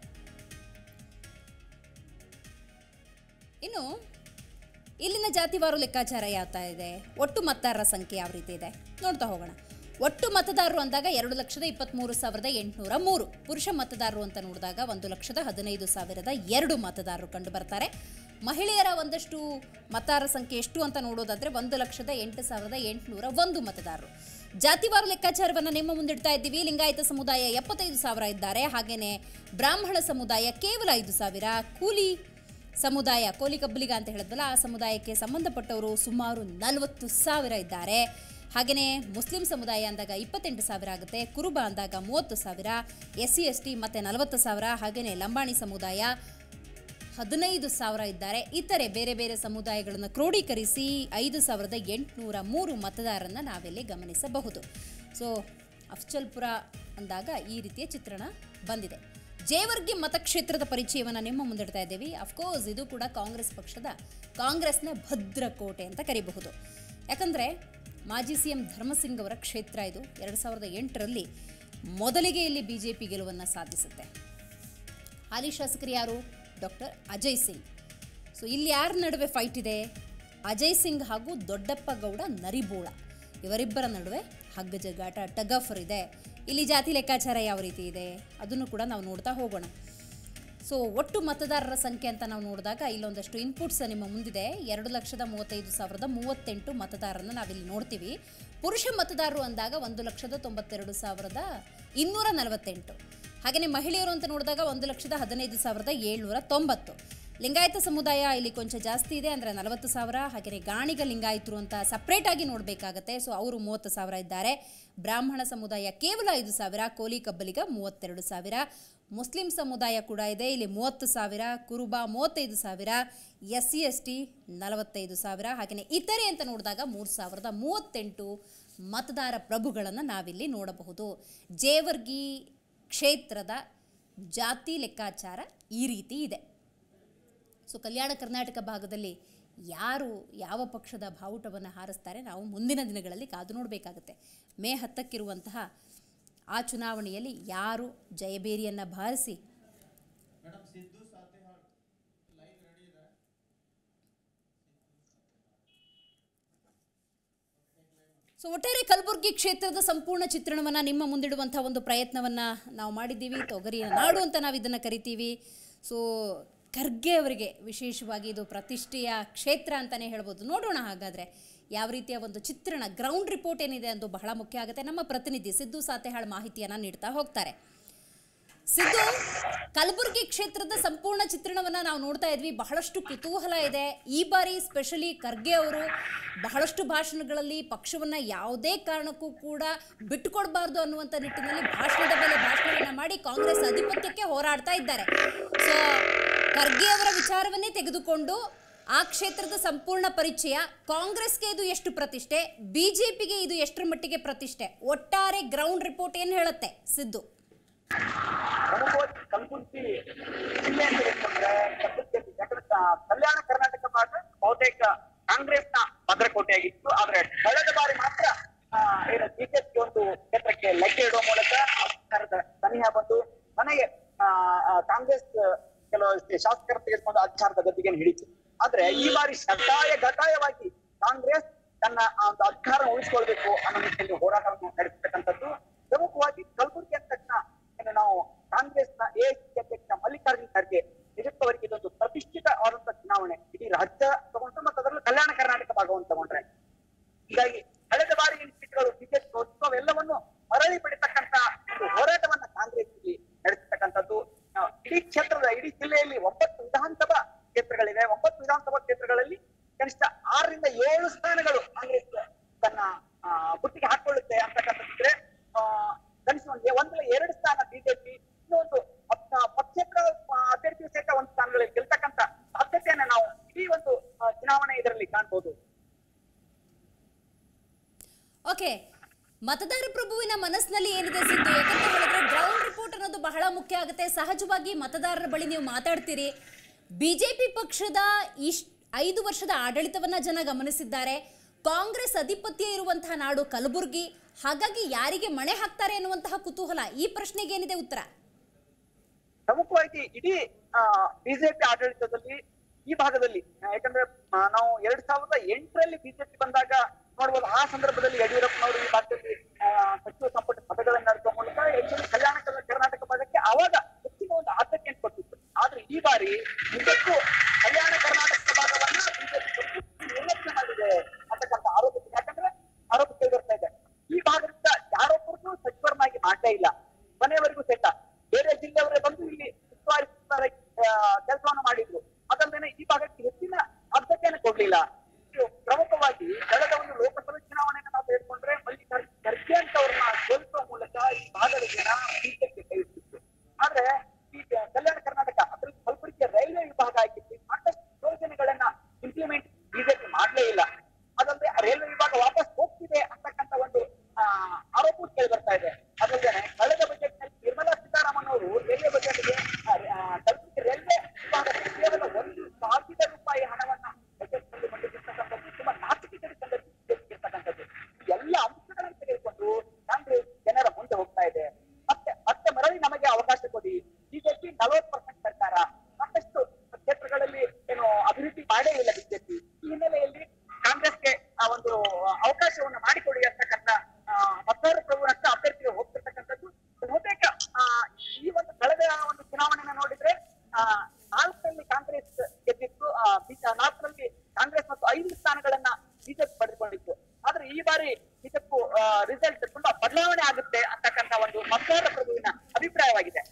ಇನ್ನು ಇಲ್ಲಿನ ಜಾತಿವಾರು ಲೆಕ್ಕಾಚಾರ ಯಾವ ಇದೆ ಒಟ್ಟು ಮತದಾರರ ಸಂಖ್ಯೆ ಯಾವ ರೀತಿ ಇದೆ ನೋಡ್ತಾ ಹೋಗೋಣ ಒಟ್ಟು ಮತದಾರರು ಅಂದಾಗ ಎರಡು ಲಕ್ಷದ ಇಪ್ಪತ್ತ್ಮೂರು ಸಾವಿರದ ಎಂಟುನೂರ ಮೂರು ಪುರುಷ ಮತದಾರರು ಅಂತ ನೋಡಿದಾಗ ಒಂದು ಲಕ್ಷದ ಹದಿನೈದು ಸಾವಿರದ ಎರಡು ಮತದಾರರು ಕಂಡು ಬರ್ತಾರೆ ಮಹಿಳೆಯರ ಒಂದಷ್ಟು ಮತದಾರರ ಸಂಖ್ಯೆ ಎಷ್ಟು ಅಂತ ನೋಡೋದಾದ್ರೆ ಒಂದು ಲಕ್ಷದ ಎಂಟು ಸಾವಿರದ ಎಂಟುನೂರ ಒಂದು ಮತದಾರರು ಜಾತಿವಾರು ಲೆಕ್ಕಾಚಾರವನ್ನು ನಿಮ್ಮ ಮುಂದಿಡ್ತಾ ಇದ್ದೀವಿ ಲಿಂಗಾಯತ ಸಮುದಾಯ ಎಪ್ಪತ್ತೈದು ಸಾವಿರ ಇದ್ದಾರೆ ಹಾಗೆಯೇ ಬ್ರಾಹ್ಮಣ ಸಮುದಾಯ ಕೇವಲ ಐದು ಸಾವಿರ ಕೂಲಿ ಸಮುದಾಯ ಕೋಲಿ ಕಬ್ಬಲಿಗ ಅಂತ ಹೇಳಿದ್ವಲ್ಲ ಆ ಸಮುದಾಯಕ್ಕೆ ಸಂಬಂಧಪಟ್ಟವರು ಸುಮಾರು ನಲವತ್ತು ಸಾವಿರ ಇದ್ದಾರೆ ಹಾಗೆಯೇ ಮುಸ್ಲಿಂ ಸಮುದಾಯ ಅಂದಾಗ ಇಪ್ಪತ್ತೆಂಟು ಸಾವಿರ ಆಗುತ್ತೆ ಕುರುಬ ಅಂದಾಗ ಮೂವತ್ತು ಸಾವಿರ ಎಸ್ ಸಿ ಎಸ್ ಟಿ ಮತ್ತು ನಲವತ್ತು ಸಾವಿರ ಹಾಗೆಯೇ ಲಂಬಾಣಿ ಸಮುದಾಯ ಹದಿನೈದು ಸಾವಿರ ಇದ್ದಾರೆ ಇತರೆ ಬೇರೆ ಬೇರೆ ಸಮುದಾಯಗಳನ್ನು ಕ್ರೋಢೀಕರಿಸಿ ಐದು ಸಾವಿರದ ಎಂಟುನೂರ ಮೂರು ಮತದಾರರನ್ನ ನಾವಿಲ್ಲಿ ಗಮನಿಸಬಹುದು ಸೊ ಅಫ್ಜಲ್ಪುರ ಅಂದಾಗ ಈ ರೀತಿಯ ಚಿತ್ರಣ ಬಂದಿದೆ ಜೇವರ್ಗಿ ಮತಕ್ಷೇತ್ರದ ಪರಿಚಯವನ್ನು ನಿಮ್ಮ ಮುಂದಿಡ್ತಾ ಇದ್ದೀವಿ ಅಫ್ಕೋರ್ಸ್ ಇದು ಕೂಡ ಕಾಂಗ್ರೆಸ್ ಪಕ್ಷದ ಕಾಂಗ್ರೆಸ್ನ ಭದ್ರಕೋಟೆ ಅಂತ ಕರಿಬಹುದು ಯಾಕಂದರೆ ಮಾಜಿ ಸಿ ಎಂ ಧರ್ಮಸಿಂಗ್ ಅವರ ಕ್ಷೇತ್ರ ಇದು ಎರಡು ಸಾವಿರದ ಎಂಟರಲ್ಲಿ ಮೊದಲಿಗೆ ಇಲ್ಲಿ ಬಿ ಜೆ ಪಿ ಗೆಲುವನ್ನು ಸಾಧಿಸುತ್ತೆ ಹಾಲಿ ಶಾಸಕರು ಯಾರು ಡಾಕ್ಟರ್ ಅಜಯ್ ಸಿಂಗ್ ಸೊ ಇಲ್ಲಿ ಯಾರ ನಡುವೆ ಫೈಟ್ ಇದೆ ಅಜಯ್ ಸಿಂಗ್ ಹಾಗೂ ದೊಡ್ಡಪ್ಪ ಗೌಡ ನರಿಬೋಳ ಇವರಿಬ್ಬರ ನಡುವೆ ಹಗ್ಗ ಜಗ್ಗಾಟ ಟಗಫರ್ ಇದೆ ಇಲ್ಲಿ ಜಾತಿ ಲೆಕ್ಕಾಚಾರ ಯಾವ ರೀತಿ ಇದೆ ಅದನ್ನು ಕೂಡ ನಾವು ನೋಡ್ತಾ ಹೋಗೋಣ ಸೊ ಒಟ್ಟು ಮತದಾರರ ಸಂಖ್ಯೆ ಅಂತ ನಾವು ನೋಡಿದಾಗ ಇಲ್ಲೊಂದಷ್ಟು ಇನ್ಪುಟ್ಸ್ ನಿಮ್ಮ ಮುಂದಿದೆ ಎರಡು ಲಕ್ಷದ ಮೂವತ್ತೈದು ಸಾವಿರದ ಮೂವತ್ತೆಂಟು ಮತದಾರರನ್ನ ನಾವಿಲ್ಲಿ ನೋಡ್ತೀವಿ ಪುರುಷ ಮತದಾರರು ಅಂದಾಗ ಒಂದು ಲಕ್ಷದ ತೊಂಬತ್ತೆರಡು ಸಾವಿರದ ಇನ್ನೂರ ನಲವತ್ತೆಂಟು ಹಾಗೆಯೇ ಮಹಿಳೆಯರು ಅಂತ ನೋಡಿದಾಗ ಒಂದು ಲಕ್ಷದ ಹದಿನೈದು ಸಾವಿರದ ಏಳ್ನೂರ ತೊಂಬತ್ತು ಲಿಂಗಾಯತ ಸಮುದಾಯ ಇಲ್ಲಿ ಕೊಂಚ ಜಾಸ್ತಿ ಇದೆ ಅಂದರೆ ನಲವತ್ತು ಸಾವಿರ ಹಾಗೆಯೇ ಗಾಣಿಗ ಲಿಂಗಾಯತರು ಅಂತ ಸಪ್ರೇಟಾಗಿ ನೋಡಬೇಕಾಗತ್ತೆ ಸೊ ಅವರು ಮೂವತ್ತು ಸಾವಿರ ಇದ್ದಾರೆ ಬ್ರಾಹ್ಮಣ ಸಮುದಾಯ ಕೇವಲ ಐದು ಸಾವಿರ ಕೋಲಿ ಕಬ್ಬಲಿಗ ಮೂವತ್ತೆರಡು ಸಾವಿರ ಮುಸ್ಲಿಂ ಸಮುದಾಯ ಕೂಡ ಇದೆ ಇಲ್ಲಿ ಮೂವತ್ತು ಸಾವಿರ ಕುರುಬ ಮೂವತ್ತೈದು ಸಾವಿರ ಎಸ್ ಸಿ ಎಸ್ ಟಿ ನಲವತ್ತೈದು ಸಾವಿರ ಹಾಗೆಯೇ ಇತರೆ ಅಂತ ನೋಡಿದಾಗ ಮೂರು ಸಾವಿರದ ಮೂವತ್ತೆಂಟು ಮತದಾರ ಪ್ರಭುಗಳನ್ನು ನಾವಿಲ್ಲಿ ನೋಡಬಹುದು ಜೇವರ್ಗಿ ಕ್ಷೇತ್ರದ ಜಾತಿ ಲೆಕ್ಕಾಚಾರ ಈ ರೀತಿ ಇದೆ ಸೊ ಕಲ್ಯಾಣ ಕರ್ನಾಟಕ ಭಾಗದಲ್ಲಿ ಯಾರು ಯಾವ ಪಕ್ಷದ ಬಾವುಟವನ್ನು ಹಾರಿಸ್ತಾರೆ ನಾವು ಮುಂದಿನ ದಿನಗಳಲ್ಲಿ ಕಾದು ನೋಡಬೇಕಾಗುತ್ತೆ ಮೇ ಹತ್ತಕ್ಕಿರುವಂತಹ ಆ ಚುನಾವಣೆಯಲ್ಲಿ ಯಾರು ಜಯಬೇರಿಯನ್ನು ಬಾರಿಸಿ ಸೊ ಒಟ್ಟಾರೆ ಕಲಬುರಗಿ ಕ್ಷೇತ್ರದ ಸಂಪೂರ್ಣ ಚಿತ್ರಣವನ್ನ ನಿಮ್ಮ ಮುಂದಿಡುವಂತಹ ಒಂದು ಪ್ರಯತ್ನವನ್ನ ನಾವು ಮಾಡಿದ್ದೀವಿ ತೊಗರಿಯ ನಾಡು ಅಂತ ನಾವು ಇದನ್ನ ಕರಿತೀವಿ ಸೊ ಖರ್ಗೆ ಅವರಿಗೆ ವಿಶೇಷವಾಗಿ ಇದು ಪ್ರತಿಷ್ಠೆಯ ಕ್ಷೇತ್ರ ಅಂತಾನೆ ಹೇಳ್ಬೋದು ನೋಡೋಣ ಹಾಗಾದ್ರೆ ಯಾವ ರೀತಿಯ ಒಂದು ಚಿತ್ರಣ ಗ್ರೌಂಡ್ ರಿಪೋರ್ಟ್ ಏನಿದೆ ಅದು ಬಹಳ ಮುಖ್ಯ ಆಗುತ್ತೆ ನಮ್ಮ ಪ್ರತಿನಿಧಿ ಸಿದ್ದು ಸಾತೆಹಾಳ್ ಮಾಹಿತಿಯನ್ನ ನೀಡ್ತಾ ಹೋಗ್ತಾರೆ ಸಿದ್ದು ಕಲಬುರಗಿ ಕ್ಷೇತ್ರದ ಸಂಪೂರ್ಣ ಚಿತ್ರಣವನ್ನ ನಾವು ನೋಡ್ತಾ ಇದ್ವಿ ಬಹಳಷ್ಟು ಕುತೂಹಲ ಇದೆ ಈ ಬಾರಿ ಸ್ಪೆಷಲಿ ಖರ್ಗೆ ಅವರು ಬಹಳಷ್ಟು ಭಾಷಣಗಳಲ್ಲಿ ಪಕ್ಷವನ್ನ ಯಾವುದೇ ಕಾರಣಕ್ಕೂ ಕೂಡ ಬಿಟ್ಟುಕೊಡ್ಬಾರ್ದು ಅನ್ನುವಂಥ ನಿಟ್ಟಿನಲ್ಲಿ ಭಾಷಣದ ಮೇಲೆ ಭಾಷಣವನ್ನ ಮಾಡಿ ಕಾಂಗ್ರೆಸ್ ಅಧಿಪತ್ಯಕ್ಕೆ ಹೋರಾಡ್ತಾ ಇದ್ದಾರೆ ಸೊ ಖರ್ಗೆ ಅವರ ವಿಚಾರವನ್ನೇ ತೆಗೆದುಕೊಂಡು ಆ ಕ್ಷೇತ್ರದ ಸಂಪೂರ್ಣ ಪರಿಚಯ ಕಾಂಗ್ರೆಸ್ಗೆ ಇದು ಎಷ್ಟು ಪ್ರತಿಷ್ಠೆ ಬಿಜೆಪಿಗೆ ಇದು ಎಷ್ಟರ ಮಟ್ಟಿಗೆ ಪ್ರತಿಷ್ಠೆ ಒಟ್ಟಾರೆ ಗ್ರೌಂಡ್ ರಿಪೋರ್ಟ್ ಏನು ಹೇಳುತ್ತೆ ಸಿದ್ದು ಪ್ರಮುಖವಾಗಿ ಕಲಬುರಗಿ ಜಿಲ್ಲೆ ಅಂತ ಹೇಳ್ಕೊಂಡ್ರೆ ಕಲಬುರಗಿ ಯಾಕಂದ್ರೆ ಕ- ಕಲ್ಯಾಣ ಕರ್ನಾಟಕ ಭಾಗ ಬಹುತೇಕ ಕಾಂಗ್ರೆಸ್ನ ಭದ್ರಕೋಟೆಯಾಗಿತ್ತು ಆದ್ರೆ ಕಳೆದ ಬಾರಿ ಮಾತ್ರ ಆ, ಏನು ಬಿಜೆಪಿ ಒಂದು ಕ್ಷೇತ್ರಕ್ಕೆ ಲಗ್ಗೆ ಇಡುವ ಮೂಲಕ ಅಧಿಕಾರದ ಸನಿಹ ಬಂದು ಮನೆಗೆ ಆ, ಆ, ಕಾಂಗ್ರೆಸ್ ಕೆಲವು ಶಾಸಕರ ತೆಗೆದುಕೊಂಡು ಅಧಿಕಾರದ ಗದ್ದಿಗೆ ಹಿಡಿತು ಆದ್ರೆ ಈ ಬಾರಿ ಶತಾಯ ಗತಾಯವಾಗಿ ಕಾಂಗ್ರೆಸ್ ತನ್ನ ಆ ಒಂದು ಅಧಿಕಾರ ಉಳಿಸಿಕೊಳ್ಬೇಕು ಅನ್ನೋ ನಿಟ್ಟಿನಲ್ಲಿ ಹೋರಾಟವನ್ನು ನಡೆಸತಕ್ಕಂಥದ್ದು ಪ್ರಮುಖವಾಗಿ ಕಲಬುರಗಿ ಅಂದ ತಕ್ಷಣ ಏನು ನಾವು ಕಾಂಗ್ರೆಸ್ನ ಎಐಸಿಸಿ ಅಧ್ಯಕ್ಷ ಮಲ್ಲಿಕಾರ್ಜುನ್ ಖರ್ಗೆ ನಿಜಕ್ಕವರಿಗೆ ಇದೊಂದು ಪ್ರತಿಷ್ಠಿತವಾದಂತಹ ಚುನಾವಣೆ ಇಡೀ ರಾಜ್ಯ ತಗೊಂಡ್ರೆ ಮತ್ತು ಅದರಲ್ಲೂ ಕಲ್ಯಾಣ ಕರ್ನಾಟಕ ಭಾಗವನ್ನು ತಗೊಂಡ್ರೆ ಹೀಗಾಗಿ ಕಳೆದ ಬಾರಿ ಏನ್ ಸೀಟ್ಗಳು ಬಿಜೆಪಿ ಹೊತ್ತು ಅವೆಲ್ಲವನ್ನು ಮರಳಿ ಪಡಿತಕ್ಕಂತ ಒಂದು ಹೋರಾಟವನ್ನ ಕಾಂಗ್ರೆಸ್ ಇಲ್ಲಿ ನಡೆಸತಕ್ಕಂಥದ್ದು ಆ, ಇಡೀ ಕ್ಷೇತ್ರದ ಇಡೀ ಜಿಲ್ಲೆಯಲ್ಲಿ ಒಂಬತ್ತು ವಿಧಾನಸಭಾ ಕ್ಷೇತ್ರಗಳಿವೆ ಒಂಬತ್ತು ವಿಧಾನಸಭಾ ಕ್ಷೇತ್ರಗಳಲ್ಲಿ ಕನಿಷ್ಠ ಆರರಿಂದ ಏಳು ಸ್ಥಾನಗಳು ಕಾಂಗ್ರೆಸ್ ತನ್ನ ಆ, ಬುಟ್ಟಿಗೆ ಹಾಕೊಳ್ಳುತ್ತೆ ಅಂತಕ್ಕಂಥದ್ದಿದ್ರೆ ಆ, ಕನಿಷ್ಠ ಒಂದು ಒಂದಲ್ಲ ಎರಡು ಸ್ಥಾನ ಬಿಜೆಪಿ ಇನ್ನೊಂದು ಹತ್ತ- ಪಕ್ಷೇತರ ಆ, ಅಭ್ಯರ್ಥಿ ಸಹಿತ ಒಂದು ಸ್ಥಾನಗಳಲ್ಲಿ ಗೆಲ್ತಕ್ಕಂತ ಸಾಧ್ಯತೆಯನ್ನ ನಾವು ಇಡೀ ಒಂದು ಆ, ಚುನಾವಣೆ ಇದರಲ್ಲಿ ಕಾಣ್ಬೋದು ಓಕೆ ಮತದಾರ ಪ್ರಭುವಿನ ಮನಸ್ಸಿನಲ್ಲಿ ಏನಿದೆ ಸಿದ್ದು ಯಾಕಂತ ಹೇಳಿದ್ರೆ ಗ್ರೌಂಡ್ ರಿಪೋರ್ಟ್ ಅನ್ನೋದು ಬಹಳ ಮುಖ್ಯ ಆಗುತ್ತೆ ಸಹಜವಾಗಿ ಮತದಾರರ ಬಳಿ ನೀವು ಮಾತಾಡ್ತೀರಿ ಬಿಜೆಪಿ ಪಕ್ಷದ ಇಷ್ಟ ಐದು ವರ್ಷದ ಆಡಳಿತವನ್ನ ಜನ ಗಮನಿಸಿದ್ದಾರೆ ಕಾಂಗ್ರೆಸ್ ಅಧಿಪತ್ಯ ಇರುವಂತಹ ನಾಡು ಕಲಬುರಗಿ ಹಾಗಾಗಿ ಯಾರಿಗೆ ಮಣೆ ಹಾಕ್ತಾರೆ ಅನ್ನುವಂತಹ ಕುತೂಹಲ ಈ ಪ್ರಶ್ನೆಗೆ ಏನಿದೆ ಉತ್ತರ ಪ್ರಮುಖವಾಗಿ ಇಡೀ ಬಿಜೆಪಿ ಆಡಳಿತದಲ್ಲಿ ಈ ಭಾಗದಲ್ಲಿ ಆ, ಯಾಕಂದ್ರೆ ಆ, ನಾವು ಎರಡ್ ಸಾವಿರದ ಎಂಟರಲ್ಲಿ ಬಿಜೆಪಿ ಬಂದಾಗ ನೋಡ್ಬೋದು ಆ ಸಂದರ್ಭದಲ್ಲಿ ಯಡಿಯೂರಪ್ಪನವರು ಈ ಭಾಗದಲ್ಲಿ ಆ, ಸಚಿವ ಸಂಪುಟ ಸಭೆಗಳನ್ನು ನಡೆಸುವ ಮೂಲಕ ಹೆಚ್ಚಿನ ಕಲ್ಯಾಣ ಕರ್- ಕರ್ನಾಟಕ ಭಾಗಕ್ಕೆ ಅವಾಗ ಹೆಚ್ಚಿನ ಒಂದು ಆದ್ಯತೆಯನ್ನು ಕೊಟ್ಟಿತ್ತು ಆದ್ರೆ ಈ ಬಾರಿ ನಿಜಕ್ಕೂ ಕಲ್ಯಾಣ ಕರ್ನಾಟಕ ಭಾಗವನ್ನ ಬಿಜೆಪಿ ನಿರ್ಲಕ್ಷ್ಯ ಮಾಡಿದೆ ಅಂತಕ್ಕಂಥ ಆರೋಪ ಇದೆ. ಯಾಕಂದ್ರೆ ಆರೋಪ ಕೇಳಿರ್ತಾ ಇದೆ ಈ ಭಾಗದಿಂದ ಯಾರೊಬ್ಬರನ್ನೂ ಸಚಿವರನ್ನಾಗಿ ಮಾಡಲೇ ಇಲ್ಲ ಕೊನೆಯವರೆಗೂ ಸಹಿತ ಬೇರೆ ಜಿಲ್ಲೆಯವರೇ ಬಂದು ಇಲ್ಲಿ ಉಸ್ತುವಾರಿ ಕೆಲಸವನ್ನು ಮಾಡಿದ್ರು ಅದಲ್ಲದೆ ಈ ಭಾಗಕ್ಕೆ ಹೆಚ್ಚಿನ ಆದ್ಯತೆಯನ್ನು ಕೊಡ್ಲಿಲ್ಲ ಇದು ಪ್ರಮುಖವಾಗಿ ಕಳೆದ ಒಂದು ಲೋಕಸಭೆ ಚುನಾವಣೆಯನ್ನು ನಾವು ತೆಗೆದುಕೊಂಡ್ರೆ ಮಲ್ಲಿಕಾರ್ಜುನ್ ಖರ್ಗೆ ಅಂತವ್ರನ್ನ ಸೋಲಿಸುವ ಮೂಲಕ ಈ ಭಾಗದ ಜನ ಬಿಜೆಪಿ ಕೈ ಹಿಡಿದಿತ್ತು ಆದ್ರೆ ಈಗ ಕಲ್ಯಾಣ ಕರ್ನಾಟಕ ಅದರಲ್ಲಿ ಕಲಬುರಗಿ ರೈಲ್ವೆ ವಿಭಾಗ ಆಗಿತ್ತು ಸಾಕಷ್ಟು ಯೋಜನೆಗಳನ್ನ ಇಂಪ್ಲಿಮೆಂಟ್ ಬಿಜೆಪಿ ಮಾಡ್ಲೇ ಇಲ್ಲ ಅದಲ್ಲದೆ ರೈಲ್ವೆ ವಿಭಾಗ ವಾಪಸ್ ಹೋಗ್ತಿದೆ ಅಂತಕ್ಕಂಥ ಒಂದು ಆ, ಆರೋಪ ಕೇಳಿ ಬರ್ತಾ ಇದೆ ಅದಲ್ಲದೆ ಕಳೆದ ಬಜೆಟ್ ನಲ್ಲಿ ನಿರ್ಮಲಾ ಸೀತಾರಾಮನ್ ಅವರು ರೈಲ್ವೆ ಬಜೆಟ್ಗೆ ಕಲಬುರಗಿ ರೈಲ್ವೆ ವಿಭಾಗಕ್ಕೆ ಕೇವಲ ಒಂದು ಸಾವಿರ ರೂಪಾಯಿ ಹಣವನ್ನ ಬಜೆಟ್ ನಲ್ಲಿ ಮಂಡಿಸಿರ್ತಕ್ಕಂಥದ್ದು ತುಂಬಾ ನಾಚಿಕೆಗೇಡು ಸಂಗತಿ ಇರ್ತಕ್ಕಂಥದ್ದು ಈ ಎಲ್ಲ ಅಂಶಗಳನ್ನು ತೆಗೆದುಕೊಂಡು ಕಾಂಗ್ರೆಸ್ ಜನರ ಮುಂದೆ ಹೋಗ್ತಾ ಇದೆ ಮತ್ತೆ ಮತ್ತೆ ಮರಳಿ ನಮಗೆ ಅವಕಾಶ ಕೊಡಿ ಬಿಜೆಪಿ ನಲವತ್ತು ಪರ್ಸೆಂಟ್ ಸರ್ಕಾರ ಸಾಕಷ್ಟು ಕ್ಷೇತ್ರಗಳಲ್ಲಿ ಏನು ಅಭಿವೃದ್ಧಿ ಮಾಡೇ ಇಲ್ಲ ಬಿಜೆಪಿ ಈ ಹಿನ್ನೆಲೆಯಲ್ಲಿ ಕಾಂಗ್ರೆಸ್ಗೆ ಆ ಒಂದು ಅವಕಾಶವನ್ನು ಮಾಡಿಕೊಡಿ ಅಂತಕ್ಕಂಥ ಆ, ಮತದಾರ ಪ್ರಭುವತ್ತ ಅಭ್ಯರ್ಥಿಗೆ ಹೋಗ್ತಿರ್ತಕ್ಕಂಥದ್ದು ಬಹುತೇಕ ಆ, ಈ ಒಂದು ಕಳೆದ ಒಂದು ಚುನಾವಣೆನ ನೋಡಿದ್ರೆ ಆ, ನಾಲ್ಕರಲ್ಲಿ ಕಾಂಗ್ರೆಸ್ ಗೆದ್ದಿತ್ತು ಆ, ಬಿ- ನಾಲ್ಕರಲ್ಲಿ ಕಾಂಗ್ರೆಸ್ ಮತ್ತು ಐದು ಸ್ಥಾನಗಳನ್ನ ಬಿಜೆಪಿ ಪಡೆದುಕೊಂಡಿತ್ತು ಆದ್ರೆ ಈ ಬಾರಿ ಬಿಜೆಪಿ ರಿಸಲ್ಟ್ ತುಂಬಾ ಬದಲಾವಣೆ ಆಗುತ್ತೆ ಅಂತಕ್ಕಂಥ ಒಂದು ಮತದಾರ ಪ್ರಭುವಿನ ಅಭಿಪ್ರಾಯವಾಗಿದೆ